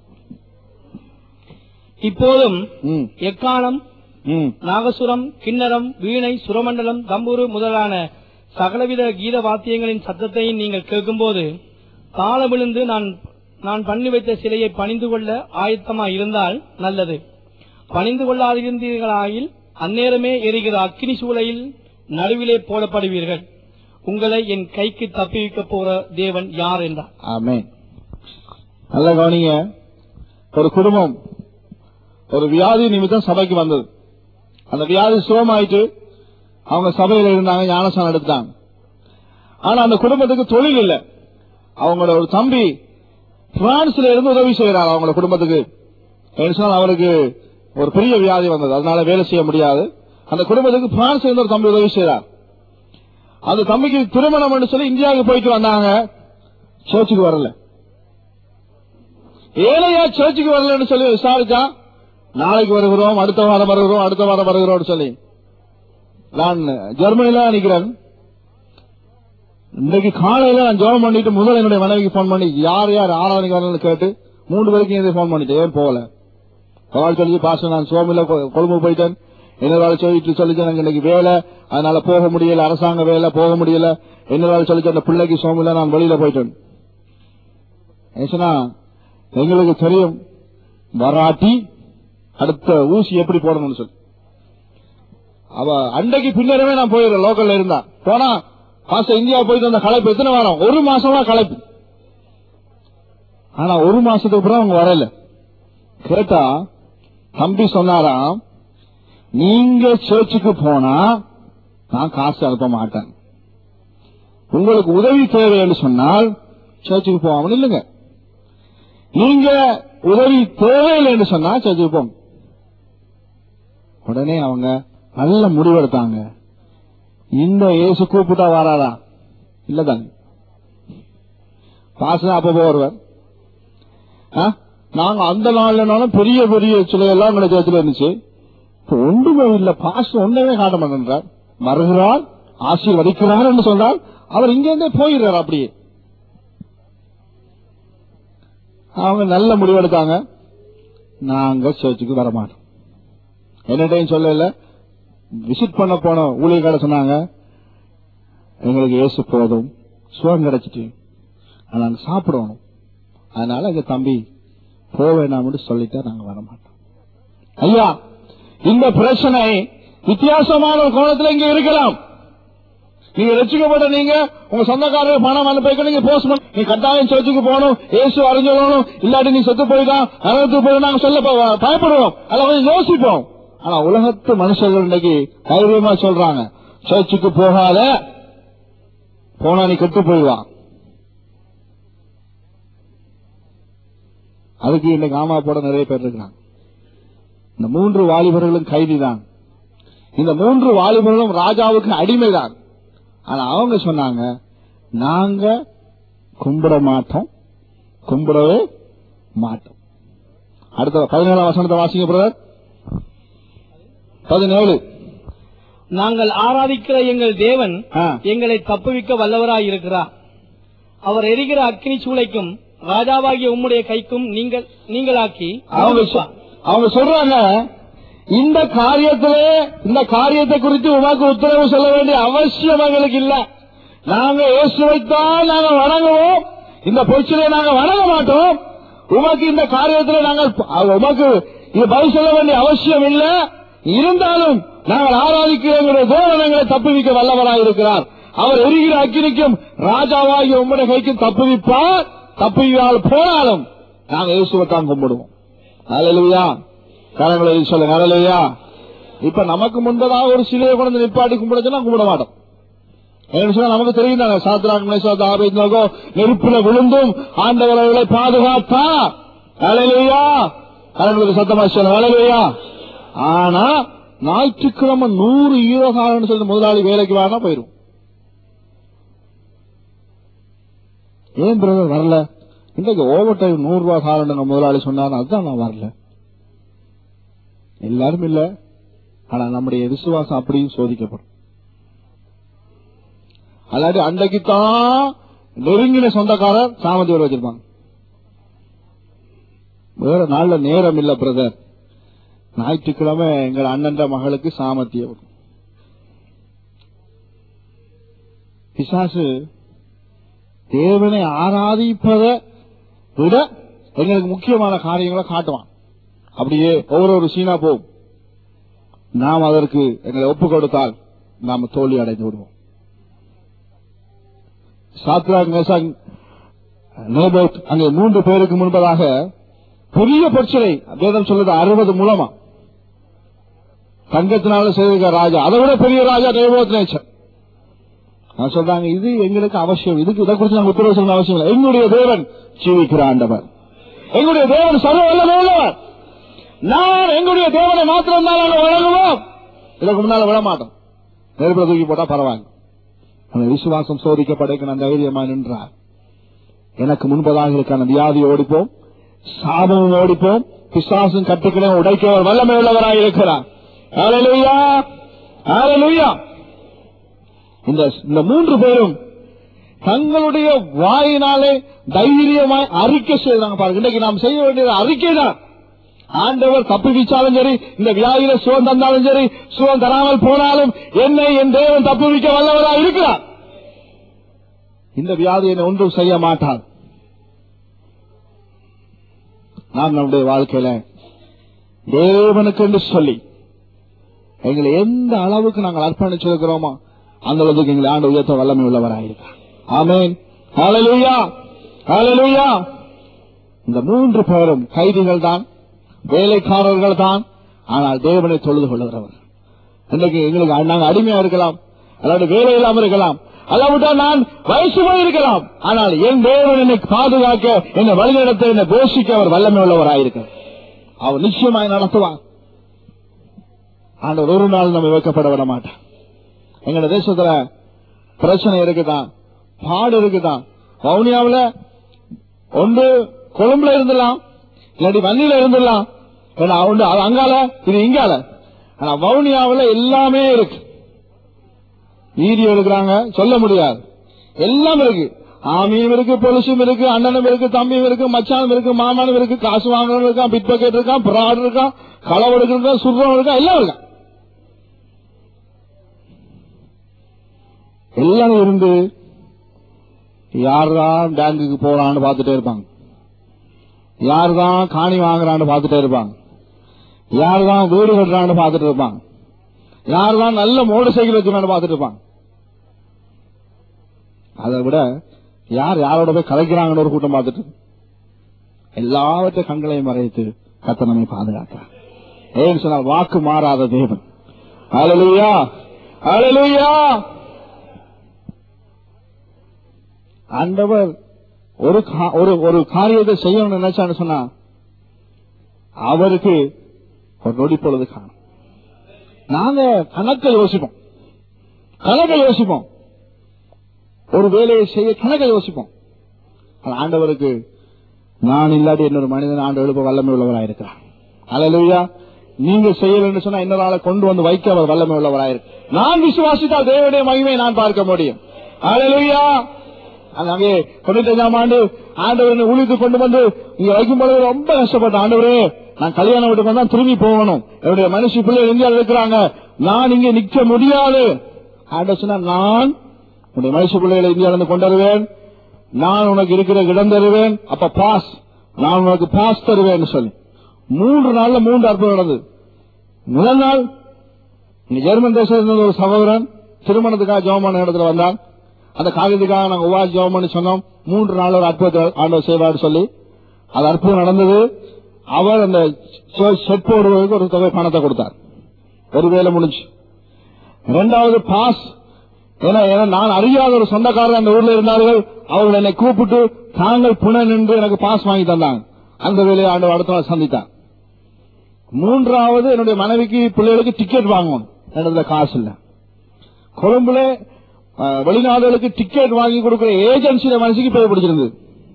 இப்போதும் ம், எக்காலம் ம், நாகசுரம் கிண்ணரம் வீணை சுரமண்டலம் தம்புரு முதலான சகலவித கீத வாத்தியங்களின் சத்தத்தை நீங்கள் கேட்கும்போது தாள விழுந்து நான் நான் பண்ணி வைத்த சிலையை பணிந்து கொள்ள ஆயத்தமா இருந்தால் நல்லது பணிந்து கொள்ளாதிருந்தீர்களாயில் அந்நேரமே எரிகிற அக்கினி சூளையில் நடுவிலே போடப்படுவீர்கள் உங்களை என் கைக்கு தப்பிவிக்க போற தேவன் யார் என்றார் ஆமென் நல்ல கவனிங்க ஒரு குடும்பம் ஒரு வியாதி நிமித்தம் சபைக்கு வந்தது அந்த வியாதி சுகமாயிட்டு அவங்க சபையில இருந்தாங்க ஞானசானம் எடுத்தாங்க ஆனா அந்த குடும்பத்துக்கு தொழில் இல்ல அவங்களோட ஒரு தம்பி பிரான்ஸ்ல இருந்து உதவி செய்யறாங்க அவங்களோட குடும்பத்துக்கு ஏன்னு சொன்னா அவருக்கு ஒரு பெரிய வியாதி வந்தது அதனால வேலை செய்ய முடியாது அந்த குடும்பத்துக்கு பிரான்ஸ்ல இருந்து ஒரு தம்பி உதவி செய்யறார் அந்த தம்பிக்கு திருமணம் சொல்லி இந்தியாவுக்கு போயிட்டு வந்தாங்க சர்ச்சுக்கு வரல ஏழையா சர்ச்சுக்கு வரலன்னு சொல்லி விசாரிச்சா நாளைக்கு வருகிறோம் அடுத்த வாரம் வருகிறோம் அடுத்த வாரம் வருகிறோம் சொல்லி நான் ஜெர்மனில நிக்கிறேன் இன்னைக்கு காலையில நான் ஜெபம் பண்ணிட்டு முதல்ல என்னுடைய மனைவிக்கு போன் பண்ணி யார் யார் ஆராதனைக்கு வரணும்னு கேட்டு மூணு பேருக்கு இதை போன் பண்ணிட்டு ஏன் போகல அவள் சொல்லி பாச நான் சோமில கொ- கொழும்பு போயிட்டேன் என்னதால சொல்லிட்டு சொல்லிச்சு எனக்கு இன்னைக்கு வேலை அதனால போக முடியல அரசாங்க வேலை போக முடியல என்னதால சொல்லிச்சு அந்த பிள்ளைக்கு சோமில நான் வெளியில போயிட்டேன் ஏசுனா எங்களுக்கு தெரியும் வராட்டி அடுத்த ஊசி எப்படி போடணும்னு சொல்லி அவ அண்டைக்கு பின்னரவே நான் போயிடுறேன் லோக்கல்ல இருந்தா போனா மாசம் இந்தியா போயிட்டு வந்த களைப்பு எத்தனை வாரம் ஒரு மாசமா களைப்பு ஆனா ஒரு மாசத்துக்கு அப்புறம் அவங்க வரல கேட்டா தம்பி சொன்னாராம் நீங்க சர்ச்சுக்கு போனா நான் காசு அனுப்ப மாட்டேன் உங்களுக்கு உதவி தேவை என்று சொன்னால் சர்ச்சுக்கு போகாமல் இல்லைங்க நீங்க உதவி தேவையில்லை என்று சொன்னா சர்ச்சுக்கு போங்க உடனே அவங்க நல்ல முடிவெடுத்தாங்க இந்த இயேசு கூப்பிட்டா வராதா இல்லதாங்க பாசம் அப்ப வருவார் ஆ? நாங்க அந்த நாள்லனாலும் பெரிய பெரிய சிலை எல்லாம் எங்களை சேர்த்துல இருந்துச்சு இப்ப ஒன்றுமே இல்ல பாஸ்டர் ஒன்றுமே காட்ட மாட்டேன்றார் வருகிறார் ஆசீர்வதிக்கிறார் என்று சொன்னால் அவர் இங்க இருந்தே போயிடுறார் அப்படியே அவங்க நல்ல முடிவெடுத்தாங்க நாங்க சர்ச்சுக்கு வர மாட்டோம் என்னட்டையும் சொல்லல விசிட் பண்ண போன ஊழியர்கார சொன்னாங்க எங்களுக்கு இயேசு போதும் சுகம் கிடைச்சிட்டு ஆனா நாங்க சாப்பிடணும் அதனால எங்க தம்பி போக வேண்டாம்னு சொல்லிட்டா நாங்க வர மாட்டோம் ஐயா இந்த பிரச்சனை வித்தியாசமான ஒரு கோணத்துல இங்க இருக்கலாம் நீங்க ரசிக்கப்பட்ட நீங்க உங்க சொந்தக்காரர் பணம் அனுப்பி நீங்க போஸ்ட் பண்ண நீ கட்டாயம் சர்ச்சுக்கு போகணும் இயேசு அறிஞ்சணும் இல்லாட்டி நீ செத்து போயிட்டான் நரகத்துக்கு போய் நாங்க சொல்ல ப- பயப்படுவோம் அல்ல கொஞ்சம் யோசிப்போம் ஆனா உலகத்து மனுஷர்கள் இன்னைக்கு தைரியமா சொல்றாங்க சர்ச்சுக்கு போகாத போனா நீ கெட்டு போயிடுவான் அதுக்கு இன்னைக்கு ஆமா போட நிறைய பேர் இருக்கிறாங்க இந்த மூன்று வாலிபர்களும் கைதிதான் இந்த மூன்று வாலிபர்களும் ராஜாவுக்கு அடிமைதான் ஆனா அவங்க சொன்னாங்க நாங்க கும்பிட மாட்டோம் கும்பிடவே மாட்டோம் அடுத்த பதினேழாம் வசனத்தை வாசிங்க பிரதர் பதினேழு நாங்கள் ஆராதிக்கிற எங்கள் தேவன் ஆ. எங்களை தப்புவிக்க வல்லவராய் இருக்கிறார் அவர் எரிகிற அக்கினி சூளைக்கும் ராஜாவாகிய உம்முடைய கைக்கும் நீங்கள் நீங்களாக்கி அவங்க சொ- அவங்க சொல்றாங்க இந்த காரியத்திலே இந்த காரியத்தை குறித்து உமக்கு உத்தரவு சொல்ல வேண்டிய அவசியம் எங்களுக்கு இல்ல நாங்க இயேசுவைத்தான் நாங்க வணங்குவோம் இந்த பொய்ச்சிலே நாங்க வணங்க மாட்டோம் உமக்கு இந்த காரியத்தில் நாங்கள் அவ- உமக்கு இது பதில் சொல்ல வேண்டிய அவசியம் இல்ல இருந்தாலும் நாங்கள் ஆராதிக்கிற எங்களுடைய தேவன் எங்களை தப்புவிக்க வல்லவராய் இருக்கிறார் அவர் எரிகிற அக்கினிக்கும் ராஜாவாகிய உம்முடைய கைக்கும் தப்புவிப்பார் தப்புவியால் போனாலும் நாங்கள் இயேசுவை தான் கும்பிடுவோம் அலலுயா கரங்களை சொல்லுங்க அலலுயா இப்ப நமக்கு முன்பதாக ஒரு சிலையை கொண்டு நிப்பாட்டி கும்பிடுச்சுன்னா கும்பிட மாட்டோம் ஏன்னு சொன்னா நமக்கு தெரியும் தானே சாத்ராக் மேசாத் ஆபேத்நேகோ நெருப்புல விழுந்தும் ஆண்டவர் அவர்களை பாதுகாத்தா அலையிலையா கரங்களுக்கு சத்தமா சொல்ல அலையிலையா ஆனா ஞாயிற்றுக்கிழமை நூறு ஈரோ காலம்னு சொல்லி முதலாளி வேலைக்கு வாங்க போயிரும் ஏன் பிரதர் வரல இன்றைக்கு ஓவர் டைம் நூறு ரூபாய் காலம் முதலாளி சொன்னார் அதுதான் நான் வரல எல்லாரும் இல்ல ஆனா நம்முடைய விசுவாசம் அப்படியும் சோதிக்கப்படும் அல்லாட்டி அன்றைக்கு தான் நெருங்கின சொந்தக்காரர் சாமந்தி ஒரு வச்சிருப்பாங்க வேற நாள்ல நேரம் இல்ல பிரதர் ஞாயிற்றுக்கிழமை எங்கள் அண்ணன்ற மகளுக்கு சாமத்தியம் பிசாசு தேவனை ஆராதிப்பதை விட எங்களுக்கு முக்கியமான காரியங்களை காட்டுவான் அப்படியே ஒவ்வொரு சீனா போகும் நாம் அதற்கு எங்களை ஒப்பு கொடுத்தால் நாம் தோல்வி அடைந்து விடுவோம் சாத்ராக் மேசாக் நேபோத் அங்கே மூன்று பேருக்கு முன்பதாக பெரிய பிரச்சனை வேதம் சொல்லுது அறுபது மூலமா தங்கத்தினால செய்திருக்க ராஜா அதை விட பெரிய ராஜா நேபோத் நேச்சர் நான் சொல்றாங்க இது எங்களுக்கு அவசியம் இதுக்கு இதை குறித்து நாங்கள் உத்தரவு சொல்ல அவசியம் இல்லை எங்களுடைய தேவன் ஜீவிக்கிற ஆண்டவர் எங்களுடைய தேவன் சர்வ வல்லமையுள்ளவர் நான் எங்களுடைய தேவனை மாத்திரம் தான் நாங்கள் வழங்குவோம் இதற்கு முன்னால விட மாட்டோம் நெருப்புல தூக்கி போட்டா பரவாயில்ல அந்த விசுவாசம் சோதிக்கப்படைக்க நான் தைரியமா நின்றார் எனக்கு முன்பதாக இருக்க அந்த வியாதியை ஓடிப்போம் சாபமும் ஓடிப்போம் பிசாசும் கட்டுக்களை உடைக்க வல்லமை உள்ளவராக இருக்கிறார் ஹalleluya ஹalleluya இந்த இந்த மூன்று பேரும் தங்களுடைய வாயினாலே தைரியமாய் அறிக்கை செய்தாங்க பாருங்க இன்னைக்கு நாம் செய்ய வேண்டியது அறிக்கை தான் ஆண்டவர் தப்பி வீச்சாலும் சரி இந்த வியாதியில சுகம் தந்தாலும் சரி சுகம் தராமல் போனாலும் என்னை என் தேவன் தப்புவிக்க வல்லவராக இருக்கிறார் இந்த வியாதி என்னை ஒன்றும் செய்ய மாட்டார் நாம் நம்முடைய வாழ்க்கையில தேவனுக்கு என்று சொல்லி எங்களை எந்த அளவுக்கு நாங்கள் அர்ப்பணிச்சிருக்கிறோமோ அந்த அளவுக்கு எங்களை ஆண்டு உயர்த்த வல்லமை உள்ளவராயிருக்கிறார் ஆமேன் ஹalleluya ஹalleluya இந்த மூன்று பேரும் கைதிகள் தான் வேலைக்காரர்கள் தான் ஆனால் தேவனை தொழுது கொள்ளுகிறவர் இன்றைக்கு எங்களுக்கு நாங்கள் அடிமையா இருக்கலாம் அல்லாது வேலை இல்லாம இருக்கலாம் அல்லாவிட்டா நான் வயசு போய் இருக்கலாம் ஆனால் என் தேவன் என்னை பாதுகாக்க என்னை வழிநடத்த என்னை போஷிக்க அவர் வல்லமை உள்ளவராயிருக்கிறார் அவர் நிச்சயமாய் நடத்துவார் ஆண்டவர் ஒரு நாள் நம்ம வைக்கப்பட விட மாட்டார் எங்க தேசத்துல பிரச்சனை இருக்குதான் பாடு இருக்குதான் வவுனியாவுல ஒன்று கொழும்புல இருந்துடலாம் இல்லாட்டி வன்னியில இருந்துடலாம் ஏன்னா ஒன்று அது அங்கால இது இங்கால ஆனா வவுனியாவுல எல்லாமே இருக்கு வீடியோ எடுக்கிறாங்க சொல்ல முடியாது எல்லாம் இருக்கு ஆமியும் இருக்கு பொலிசும் இருக்கு அண்ணனும் இருக்கு தம்பியும் இருக்கு மச்சானும் இருக்கு மாமனும் இருக்கு காசு வாங்கணும் இருக்கான் பிட் பக்கெட் இருக்கான் பிராடு இருக்கான் களவு இருக்கான் சுடுறவன் இருக்கான் எல்லாம் இருக்கான் எல்லாம் இருந்து யார்தான் பேங்குக்கு போறான்னு பார்த்துட்டே இருப்பாங்க யார்தான் காணி வாங்குறான்னு பார்த்துட்டே இருப்பாங்க யார்தான் வீடு கட்டுறான்னு பார்த்துட்டு இருப்பாங்க யார்தான் நல்ல மோட்டர் சைக்கிள் வச்சுக்கான்னு பார்த்துட்டு இருப்பாங்க அதை விட யார் யாரோட போய் கலைக்கிறாங்கன்னு ஒரு கூட்டம் பார்த்துட்டு எல்லாவற்றை கண்களையும் மறைத்து கத்த நம்மை பாதுகாக்கிறார் ஏன்னு சொன்னால் வாக்கு மாறாத தேவன் அலலுயா அலலுயா ஆண்டவர் ஒரு கா- ஒரு ஒரு காரியத்தை செய்யணும்னு நினைச்சான்னு சொன்னா அவருக்கு ஒரு நொடி பொழுது காணும் நாங்க கணக்க யோசிப்போம் கணக்க யோசிப்போம் ஒரு வேலையை செய்ய கணக்க யோசிப்போம் ஆனா ஆண்டவருக்கு நான் இல்லாட்டி இன்னொரு மனிதன் ஆண்டு எழுப்ப வல்லமை உள்ளவராயிருக்கிறார் அலலுயா நீங்க செய்யலன்னு சொன்னா இன்னொரு ஆளை கொண்டு வந்து வைக்க அவர் வல்லமை உள்ளவராயிருக்கு நான் விசுவாசித்தால் தேவனுடைய மகிமை நான் பார்க்க முடியும் அலலுயா அங்கே தொண்ணூத்தஞ்சாம் ஆண்டு ஆண்டவர் உழித்து கொண்டு வந்து இங்க வைக்கும் பொழுது ரொம்ப கஷ்டப்பட்டேன் ஆண்டவரே நான் கல்யாணம் வீட்டுக்கு வந்தா திரும்பி போகணும் என்னுடைய மனுஷி பிள்ளைகள் இந்தியாவில் இருக்கிறாங்க நான் இங்கே நிக்க முடியாது ஆண்டவர் சொன்னா நான் உன்னுடைய மனுஷ பிள்ளைகளை இந்தியாவில இருந்து கொண்டு வருவேன் நான் உனக்கு இருக்கிற இடம் தருவேன் அப்ப பாஸ் நான் உனக்கு பாஸ் தருவேன் சொல்லி மூன்று நாள்ல மூன்று அற்புதம் நடந்தது முதல் நாள் இங்க ஜெர்மன் தேசத்தில் ஒரு சகோதரன் திருமணத்துக்காக ஜோமான இடத்துல வந்தான் அந்த காரியத்துக்காக நாங்க உவா ஜோமன்னு சொன்னோம் மூன்று நாள் ஒரு அற்புத ஆண்டவர் செய்வார் சொல்லி அது அற்புதம் நடந்தது அவர் அந்த செட் போடுவதற்கு ஒரு தொகை பணத்தை கொடுத்தார் ஒரு வேலை முடிஞ்சு இரண்டாவது பாஸ் ஏன்னா ஏன்னா நான் அறியாத ஒரு சொந்தக்காரர் அந்த ஊர்ல இருந்தார்கள் அவர்கள் என்னை கூப்பிட்டு தாங்கள் புன நின்று எனக்கு பாஸ் வாங்கி தந்தாங்க அந்த வேலையை ஆண்டு அடுத்த நாள் சந்தித்தார் மூன்றாவது என்னுடைய மனைவிக்கு பிள்ளைகளுக்கு டிக்கெட் வாங்கணும் என்னதுல காசு இல்ல கொழும்புல அஹ், வெளிநாடுகளுக்கு டிக்கெட் வாங்கி கொடுக்கிற ஏஜென்சியில மனசுக்கு போய் பிடிச்சிருந்தது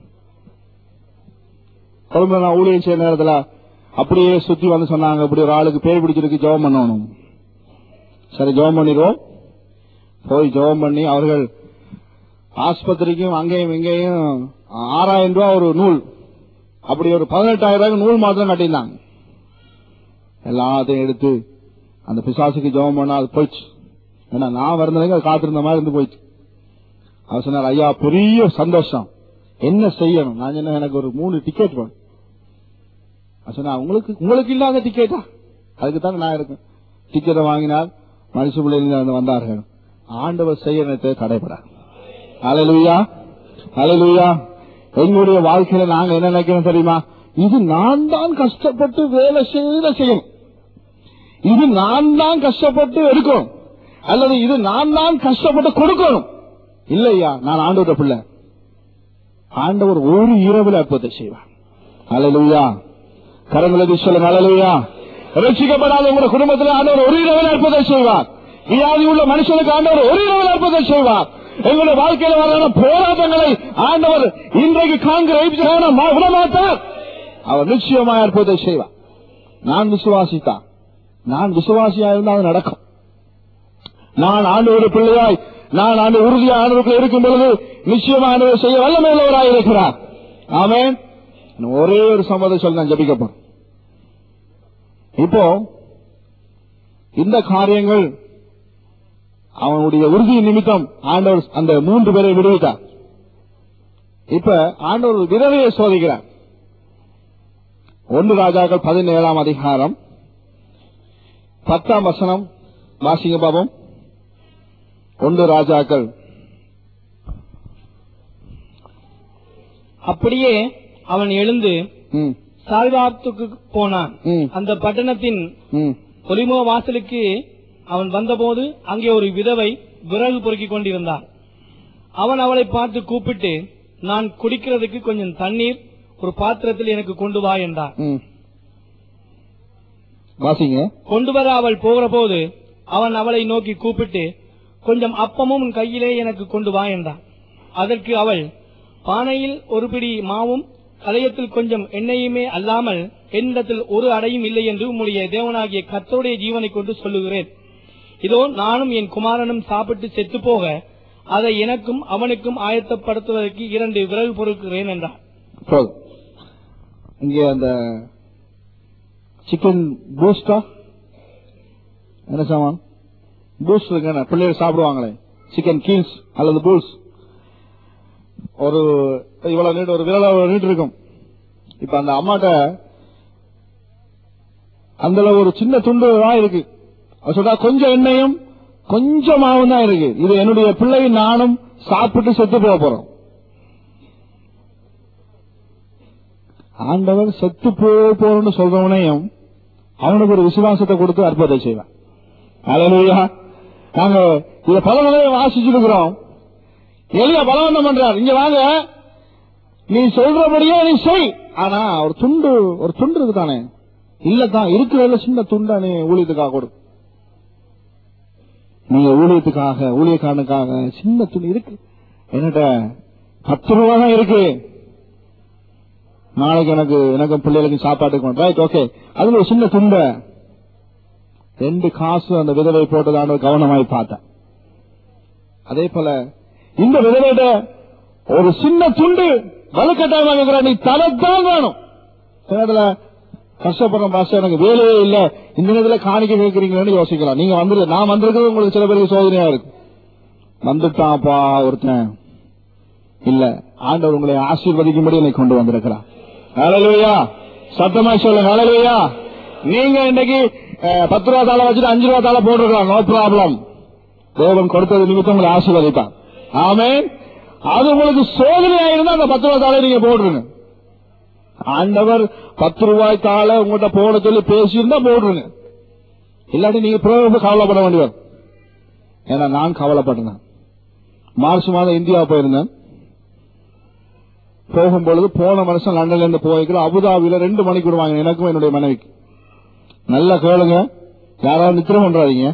கொழும்புல நான் ஊழியம் செய்ய நேரத்துல அப்படியே சுத்தி வந்து சொன்னாங்க இப்படி ஒரு ஆளுக்கு பேர் பிடிச்சிருக்கு ஜெபம் பண்ணணும் சரி ஜெபம் பண்ணிடுவோம் போய் ஜெபம் பண்ணி அவர்கள் ஆஸ்பத்திரிக்கும் அங்கேயும் இங்கேயும் ஆறாயிரம் ரூபாய் ஒரு நூல் அப்படி ஒரு பதினெட்டாயிரம் ரூபாய்க்கு நூல் மாத்திரம் கட்டியிருந்தாங்க எல்லாத்தையும் எடுத்து அந்த பிசாசுக்கு ஜெபம் பண்ணா அது போயிடுச்சு ஏன்னா நான் வரந்ததுக்கு அது காத்திருந்த மாதிரி இருந்து போயிடுச்சு அவர் சொன்னார் ஐயா பெரிய சந்தோஷம் என்ன செய்யணும் நான் சொன்னேன் எனக்கு ஒரு மூணு டிக்கெட் வேணும் அவர் சொன்னா உங்களுக்கு உங்களுக்கு இல்லாத டிக்கெட்டா அதுக்கு தானே நான் இருக்கேன் டிக்கெட்டை வாங்கினால் மனுஷ பிள்ளைகள் வந்தார்கள் ஆண்டவர் செய்ய நினைத்தது தடைபடாது அலையலுயா அலையலுயா எங்களுடைய வாழ்க்கையில நாங்க என்ன நினைக்கிறோம் தெரியுமா இது நான் தான் கஷ்டப்பட்டு வேலை செய்த செய்யணும் இது நான் தான் கஷ்டப்பட்டு எடுக்கணும் அல்லது இது நான் தான் கஷ்டப்பட்டு கொடுக்கணும் இல்லையா நான் ஆண்டவர பிள்ளை ஆண்டவர் ஒரு இரவில் அற்புதத்தை செய்வார் அலையலுயா கரங்களை சொல்லுங்க அலையலுயா ரட்சிக்கப்படாத உங்க குடும்பத்தில் ஆண்டவர் ஒரு இரவில் அற்புதம் செய்வார் வியாதி உள்ள மனுஷனுக்கு ஆண்டவர் ஒரு இரவில் அற்புதம் செய்வார் எங்களுடைய வாழ்க்கையில் வரான போராட்டங்களை ஆண்டவர் இன்றைக்கு காண்கிற இப்சிகான மா- விடமாட்டார் அவர் நிச்சயமாக அற்புதத்தை செய்வார் நான் விசுவாசித்தான் நான் விசுவாசியா இருந்தால் அது நடக்கும் நான் ஆண்டவர் பிள்ளையாய் நான் ஆண்டு உறுதியா ஆண்டவருக்கு இருக்கும் பொழுது நிச்சயமா ஆண்டவர் செய்ய வல்லமை உள்ளவராய் இருக்கிறார் ஆமென் இன்னும் ஒரே ஒரு சம்மதம் சொல்லி நான் ஜபிக்கப்போம் இப்போ இந்த காரியங்கள் அவனுடைய உறுதி நிமித்தம் ஆண்டவர் அந்த மூன்று பேரை விடுவித்தார் இப்ப ஆண்டவர் ஒரு விதவையை சோதிக்கிறார் ஒன்று ராஜாக்கள் பதினேழாம் அதிகாரம் பத்தாம் வசனம் வாசிங்க பாபம் ஒன்று ராஜாக்கள் அப்படியே அவன் எழுந்து ம், சால்வாத்துக்கு போனான் ம், அந்த பட்டணத்தின் ம், ஒலிமோ வாசலுக்கு அவன் வந்தபோது அங்கே ஒரு விதவை விறகு பொறுக்கிக் கொண்டிருந்தார் அவன் அவளை பார்த்து கூப்பிட்டு நான் குடிக்கிறதுக்கு கொஞ்சம் தண்ணீர் ஒரு பாத்திரத்தில் எனக்கு கொண்டு வா என்றார் ம். வாசிங்க கொண்டு வர அவள் போகிற போது அவன் அவளை நோக்கி கூப்பிட்டு கொஞ்சம் அப்பமும் உன் கையிலே எனக்கு கொண்டு வா என்றான் அதற்கு அவள் பானையில் ஒரு பிடி மாவும் கலையத்தில் கொஞ்சம் எண்ணெயுமே அல்லாமல் என்னிடத்தில் ஒரு அடையும் இல்லை என்று உம்முடைய தேவனாகிய கர்த்தருடைய ஜீவனை கொண்டு சொல்லுகிறேன் இதோ நானும் என் குமாரனும் சாப்பிட்டு செத்து போக அதை எனக்கும் அவனுக்கும் ஆயத்தப்படுத்துவதற்கு இரண்டு விறகு பொறுக்கிறேன் என்றார் போதும் இங்க அந்த சிக்கன் பூஸ்டா என்ன சாமான் பூஸ்ட் இருக்கு பிள்ளைகள் சாப்பிடுவாங்களே சிக்கன் கீல்ஸ் அல்லது பூல்ஸ் ஒரு இவ்வளவு நீட்டு ஒரு விரல நீட்டு இருக்கும் இப்ப அந்த அம்மாட்ட அந்த ஒரு சின்ன துண்டு தான் இருக்கு அவ சொல்றா கொஞ்சம் எண்ணெயும் கொஞ்சம் மாவும் தான் இருக்கு இது என்னுடைய பிள்ளை நானும் சாப்பிட்டு செத்து போக போறோம் ஆண்டவர் செத்து போக போறோம்னு சொல்றவனையும் அவனுக்கு ஒரு விசுவாசத்தை கொடுத்து அற்புதத்தை செய்வான் அலையா நாங்க இத பல முறையை வாசிச்சிருக்கிறோம் எளிய பலவந்தம் பண்றார் இங்க வாங்க நீ சொல்றபடியே நீ செய் ஆனா ஒரு துண்டு ஒரு துண்டு இருக்குதானே இல்லதான் இருக்கிறதுல சின்ன துண்டா நீ ஊழியத்துக்காக கொடு நீங்க ஊழியத்துக்காக ஊழியக்காரனுக்காக சின்ன துணி இருக்கு என்னட்ட பத்து ரூபா தான் இருக்கு நாளைக்கு எனக்கு எனக்கு பிள்ளைகளுக்கு சாப்பாட்டுக்கு ரைட் ஓகே அதுல ஒரு சின்ன துண்டை ரெண்டு காசு அந்த விதவை போட்டதான கவனமாய் பார்த்தேன் அதே போல இந்த விதவையிட ஒரு சின்ன துண்டு வலுக்கட்டாயமாக இருக்கிற நீ தரத்தான் வேணும் சில நேரத்துல கஷ்டப்படுற பாச எனக்கு வேலையே இல்ல இந்த நேரத்துல காணிக்க கேட்கறீங்களேன்னு யோசிக்கலாம் நீங்க வந்து நான் வந்திருக்கிறது உங்களுக்கு சில பேருக்கு சோதனையா இருக்கு வந்துட்டான்ப்பா ஒருத்தன் இல்ல ஆண்டவர் உங்களை ஆசீர்வதிக்கும்படி என்னை கொண்டு வந்திருக்கிறார் ஹalleluya சத்தமா சொல்லுங்க ஹalleluya நீங்க இன்னைக்கு அஹ், பத்து ரூபா தாளை வச்சுட்டு அஞ்சு ரூபா தாளை போட்டுருக்கலாம் நோ ப்ராப்ளம் தேவன் கொடுத்தது நிமித்தம் உங்களை ஆசீர்வதித்தான் ஆமென் அது உங்களுக்கு சோதனையா இருந்தா அந்த பத்து ரூபாய் தாளை நீங்க போடுறீங்க ஆண்டவர் பத்து ரூபாய் தாளை உங்கள்கிட்ட போட சொல்லி பேசியிருந்தா போடுறீங்க இல்லாட்டி நீங்க பிறகு கவலைப்பட வேண்டியவர் ஏன்னா நான் கவலைப்பட்டேன் மார்ச் மாதம் இந்தியா போயிருந்தேன் போகும்பொழுது போன வருஷம் லண்டன்ல இருந்து போய்க்கிறோம் அபுதாபியில ரெண்டு மணிக்கு விடுவாங்க எனக்கும் என்னுடைய மனைவிக்கு நல்லா கேளுங்க யாராவது நித்திரம் பண்றாதீங்க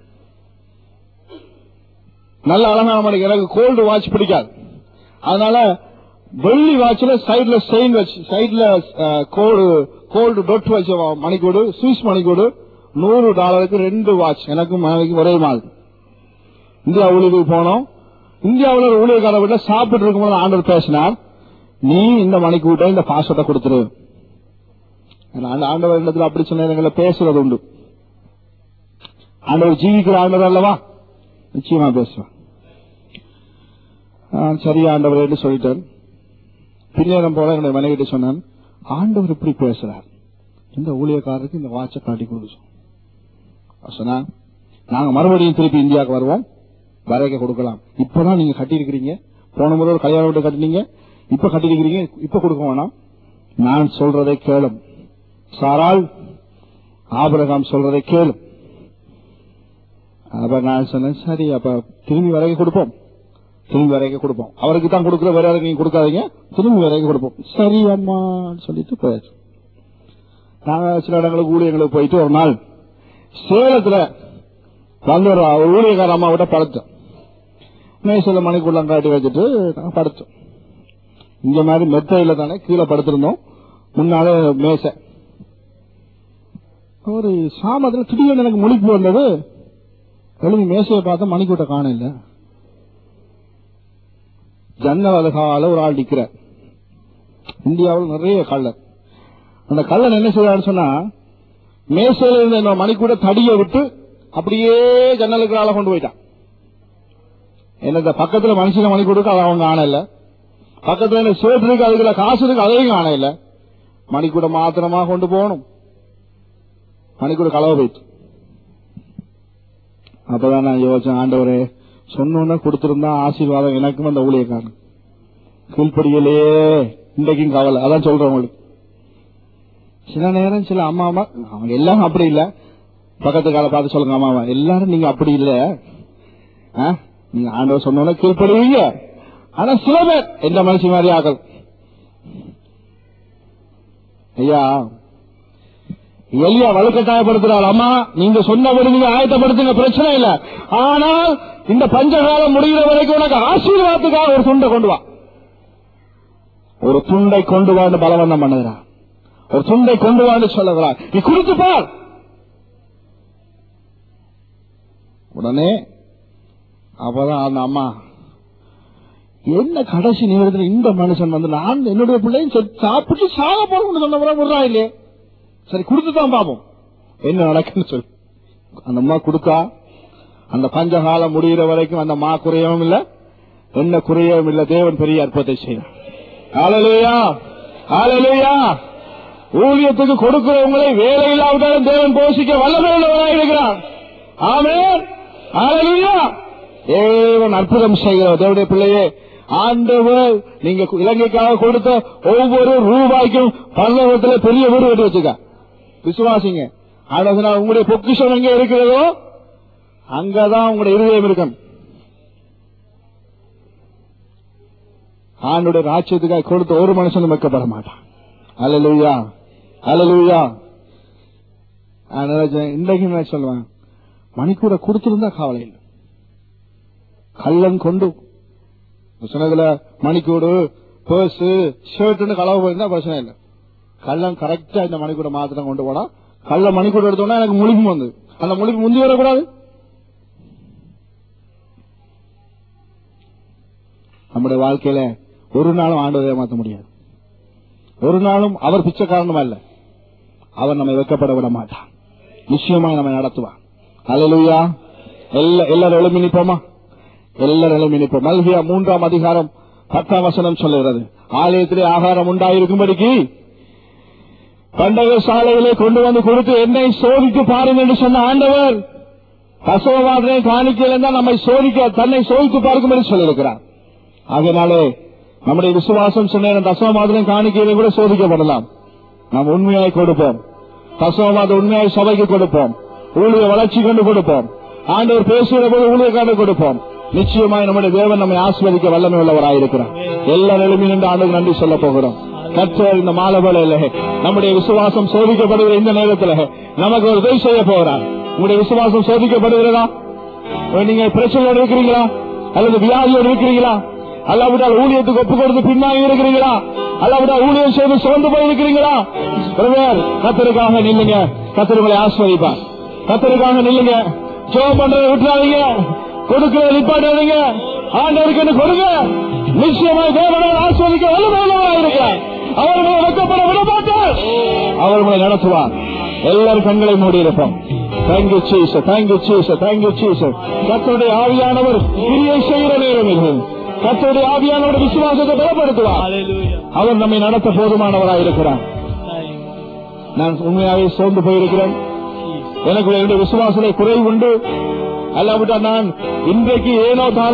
நல்ல அழகான மணிக்கு எனக்கு கோல்டு வாட்ச் பிடிக்காது அதனால வெள்ளி வாட்ச்ல சைடுல செயின் வச்சு சைடுல கோடு கோல்டு டொட் வச்ச மணிக்கூடு சுவிஸ் மணிக்கூடு நூறு டாலருக்கு ரெண்டு வாட்ச் எனக்கும் மனைவிக்கு ஒரே மாதிரி இந்தியா ஊழியருக்கு போனோம் இந்தியாவில் ஒரு ஊழியர்கார வீட்டுல சாப்பிட்டு இருக்கும்போது ஆண்டவர் பேசினார் நீ இந்த மணிக்கூட்ட இந்த பாஸ்வேர்டை கொடுத்துரு ஏன்னா அந்த ஆண்டவர் இடத்துல அப்படி சொன்ன நேரங்கள்ல பேசுறது உண்டு ஆண்டவர் ஜீவிக்கிற ஆண்டவர் அல்லவா நிச்சயமா பேசுவேன் ஆ, சரி ஆண்டவர் என்று சொல்லிட்டேன் பின்னேரம் போல என்னுடைய மனைவிட்டு சொன்னேன் ஆண்டவர் இப்படி பேசுறார் இந்த ஊழியக்காரருக்கு இந்த வாட்சை காட்டி கொடுக்க சொன்னா நாங்க மறுபடியும் திருப்பி இந்தியாவுக்கு வருவோம் வரைக்க கொடுக்கலாம் இப்பதான் நீங்க கட்டியிருக்கிறீங்க போன முறை ஒரு கல்யாண வீட்டு கட்டினீங்க இப்ப கட்டியிருக்கிறீங்க இப்ப கொடுக்க வேணாம் நான் சொல்றதை கேளும் சாரால் ஆபரகாம் சொல்றதை கேளும் அப்ப நான் சொன்னேன் சரி அப்ப திரும்பி வரைக்க கொடுப்போம் திரும்பி வரைக்க கொடுப்போம் அவருக்கு தான் கொடுக்குற வேற யாருக்கு நீங்க கொடுக்காதீங்க திரும்பி வரைக்க கொடுப்போம் சரி அம்மான்னு சொல்லிட்டு போயாச்சு நாங்க சில இடங்களுக்கு ஊழியர்களுக்கு போயிட்டு ஒரு நாள் சேலத்துல வந்து ஒரு ஒரு ஊழியக்கார அம்மா விட படுத்தோம் மேசில மணிக்குள்ள காட்டி வச்சுட்டு நாங்க படுத்தோம் இந்த மாதிரி மெத்தையில தானே கீழே படுத்திருந்தோம் முன்னால மேசை ஒரு சாமத்துல திடீர்னு எனக்கு முழிப்பு வந்தது எழுதி மேசையை பார்த்தா மணிக்கூட்ட காண இல்ல ஜன்னல் அழகால ஒரு ஆள் நிக்கிற இந்தியாவில் நிறைய கள்ளர் அந்த கள்ளன் என்ன செய்யறான்னு சொன்னா மேசையில இருந்த இந்த மணிக்கூட தடிய விட்டு அப்படியே ஜன்னலுக்கு ஆள கொண்டு போயிட்டான் என்ன இந்த பக்கத்துல மனுஷன மணி கொடுக்க அதை அவங்க காணல பக்கத்துல இந்த சேட்டு இருக்கு அதுக்குள்ள காசு இருக்கு அதையும் காணல மணிக்கூட மாத்திரமா கொண்டு போகணும் மணிக்கூட களவு போயிட்டு அப்பதான் நான் யோசிச்சேன் ஆண்டவரே சொன்னோன்னு கொடுத்திருந்தா ஆசீர்வாதம் எனக்கும் அந்த ஊழியக்காரன் கீழ்ப்படியிலே இன்றைக்கும் கவலை அதான் சொல்றேன் உங்களுக்கு சில நேரம் சில அம்மா அம்மா அவங்க எல்லாம் அப்படி இல்ல பக்கத்து கால பார்த்து சொல்லுங்க அம்மா அம்மா எல்லாரும் நீங்க அப்படி இல்ல ஆ? நீங்க ஆண்டவர் சொன்னோன்னு கீழ்ப்படுவீங்க ஆனா சில பேர் எந்த மனுஷன் மாதிரி ஆகல் ஐயா எலியா வலுக்கட்டாயப்படுத்துறாள் அம்மா நீங்க சொன்னபடி நீங்க ஆயத்தப்படுத்துங்க பிரச்சனை இல்ல ஆனால் இந்த பஞ்சகாலம் முடிகிற வரைக்கும் உனக்கு ஆசீர்வாதத்துக்காக ஒரு துண்டை கொண்டு வா ஒரு துண்டை கொண்டு வான்னு பலவந்தம் பண்ணுகிறான் ஒரு துண்டை கொண்டு வான்னு சொல்லுகிறான் நீ குடித்து பார் உடனே அப்பதான் அந்த அம்மா என்ன கடைசி நேரத்தில் இந்த மனுஷன் வந்து நான் என்னுடைய பிள்ளையும் செத்து- சாப்பிட்டு சாக போறோம்னு சொன்ன பிறகு விடுறான் இல்லையே சரி கொடுத்துதான் பாப்போம் என்ன நடக்குன்னு சொல்லி அந்த அம்மா கொடுத்தா அந்த பஞ்சகாலம் முடிகிற வரைக்கும் அந்த மா குறையவும் இல்ல என்ன குறையவும் இல்ல தேவன் பெரிய அற்புதத்தை செய்யறான் ஹalleluya ஹalleluya ஊழியத்துக்கு கொடுக்கிறவங்களை வேலை இல்லாவிட்டாலும் தேவன் போஷிக்க வல்லமை உள்ளவராக இருக்கிறான் ஆமென் ஹalleluya தேவன் அற்புதம் செய்கிறார் தேவனுடைய பிள்ளையே ஆண்டவர் நீங்க இலங்கைக்காக கொடுத்த ஒவ்வொரு ரூபாய்க்கும் பல்லவத்தில் பெரிய வீடு கட்டி வச்சுக்க விசுவாசிங்க ஆண்டவர் உங்களுடைய பொக்கிஷம் எங்க இருக்கிறதோ அங்கதான் உங்களுடைய இருதயம் இருக்கும் ஆண்டுடைய ராஜ்யத்துக்காக கொடுத்த ஒரு மனுஷனும் வைக்கப்பட மாட்டான் அலலுயா அலலுயா இன்றைக்கு நான் சொல்லுவேன் மணிக்கூட கொடுத்திருந்தா கவலை இல்லை கள்ளன் கொண்டு சொன்னதுல மணிக்கூடு பர்ஸ் ஷர்ட்னு களவு போயிருந்தா பிரச்சனை இல்லை கள்ளன் கரெக்டா இந்த மணிக்கூட மாத்திரம் கொண்டு போனா கள்ள மணிக்கூட எடுத்தோம்னா எனக்கு முழிப்பு வந்து அந்த முழிப்பு முந்தி வரக்கூடாது நம்முடைய வாழ்க்கையில ஒரு நாளும் ஆண்டவரை ஏமாத்த முடியாது ஒரு நாளும் அவர் பிச்சைக்காரனும் அல்ல அவர் நம்மை வெக்கப்பட விட மாட்டான் நிச்சயமாக நம்மை நடத்துவான் அல்லேலூயா எல்லா எல்லாரும் எழுப்பி நிற்போமா எல்லாரும் எழுப்பி நிற்போம் மல்கியா மூன்றாம் அதிகாரம் பத்தாம் வசனம் சொல்லுகிறது ஆலயத்திலே ஆகாரம் உண்டாயிருக்கும்படிக்கு பண்டக சாலையிலே கொண்டு வந்து கொடுத்து என்னை சோதித்து பாருங்க என்று சொன்ன ஆண்டவர் தசவமாதனை காணிக்கையில் தான் நம்மை சோதிக்க தன்னை சோதித்து பார்க்கும் என்று சொல்லியிருக்கிறார் ஆகையினாலே நம்முடைய விசுவாசம் சொன்ன தசவமாதனை காணிக்கையில கூட சோதிக்கப்படலாம் நாம் உண்மையாய் கொடுப்போம் தசவமாத உண்மையாய் சபைக்கு கொடுப்போம் ஊழிய வளர்ச்சி கொண்டு கொடுப்போம் ஆண்டவர் பேசுகிற போது ஊழிய கண்டு கொடுப்போம் நிச்சயமாய் நம்முடைய தேவன் நம்மை ஆஸ்வதிக்க வல்லமை உள்ளவராயிருக்கிறார் எல்லா நிலைமையும் நின்று ஆண்டுக்கு நன்றி சொல்ல போகிறோம் கற்றோர் இந்த மாலபலையில நம்முடைய விசுவாசம் சோதிக்கப்படுகிற இந்த நேரத்தில் நமக்கு ஒரு உதவி செய்ய போகிறார் உங்களுடைய விசுவாசம் சோதிக்கப்படுகிறதா நீங்க பிரச்சனையோடு இருக்கிறீங்களா அல்லது வியாதியோடு இருக்கிறீங்களா அல்லாவிட்டால் ஊழியத்துக்கு ஒப்பு கொடுத்து பின்னாடி இருக்கிறீங்களா அல்லாவிட்டால் ஊழியம் செய்து சோர்ந்து போய் இருக்கிறீங்களா பிரதர் கத்தருக்காக நில்லுங்க கத்தர் உங்களை ஆஸ்வதிப்பார் கத்தருக்காக நில்லுங்க ஜோம் பண்றதை விட்டுறாதீங்க கொடுக்கிற நிப்பாட்டாதீங்க ஆண்டவருக்கு கொடுங்க நிச்சயமாய் தேவனால் ஆஸ்வதிக்க வல்லமையுள்ளவராக இருக்கிறார் அவர் உங்களை வெக்கப்பட விட மாட்டார் அவர் உங்களை நடத்துவார் எல்லாரும் கண்களை மூடி இருப்போம் thank you Jesus thank you Jesus thank you Jesus கத்தருடைய ஆவியானவர் கிரியை செய்கிற நேரம் இது கத்தருடைய ஆவியானவர் விசுவாசத்தை பலப்படுத்துவார் Hallelujah. அவர் நம்மை நடத்த போதுமானவராக இருக்கிறார் Thank நான் உண்மையாகவே சோர்ந்து போயிருக்கிறேன் you. எனக்கு என்னுடைய விசுவாசத்தை குறைவு உண்டு அல்லாவிட்டால் நான் இன்றைக்கு ஏனோ தானோ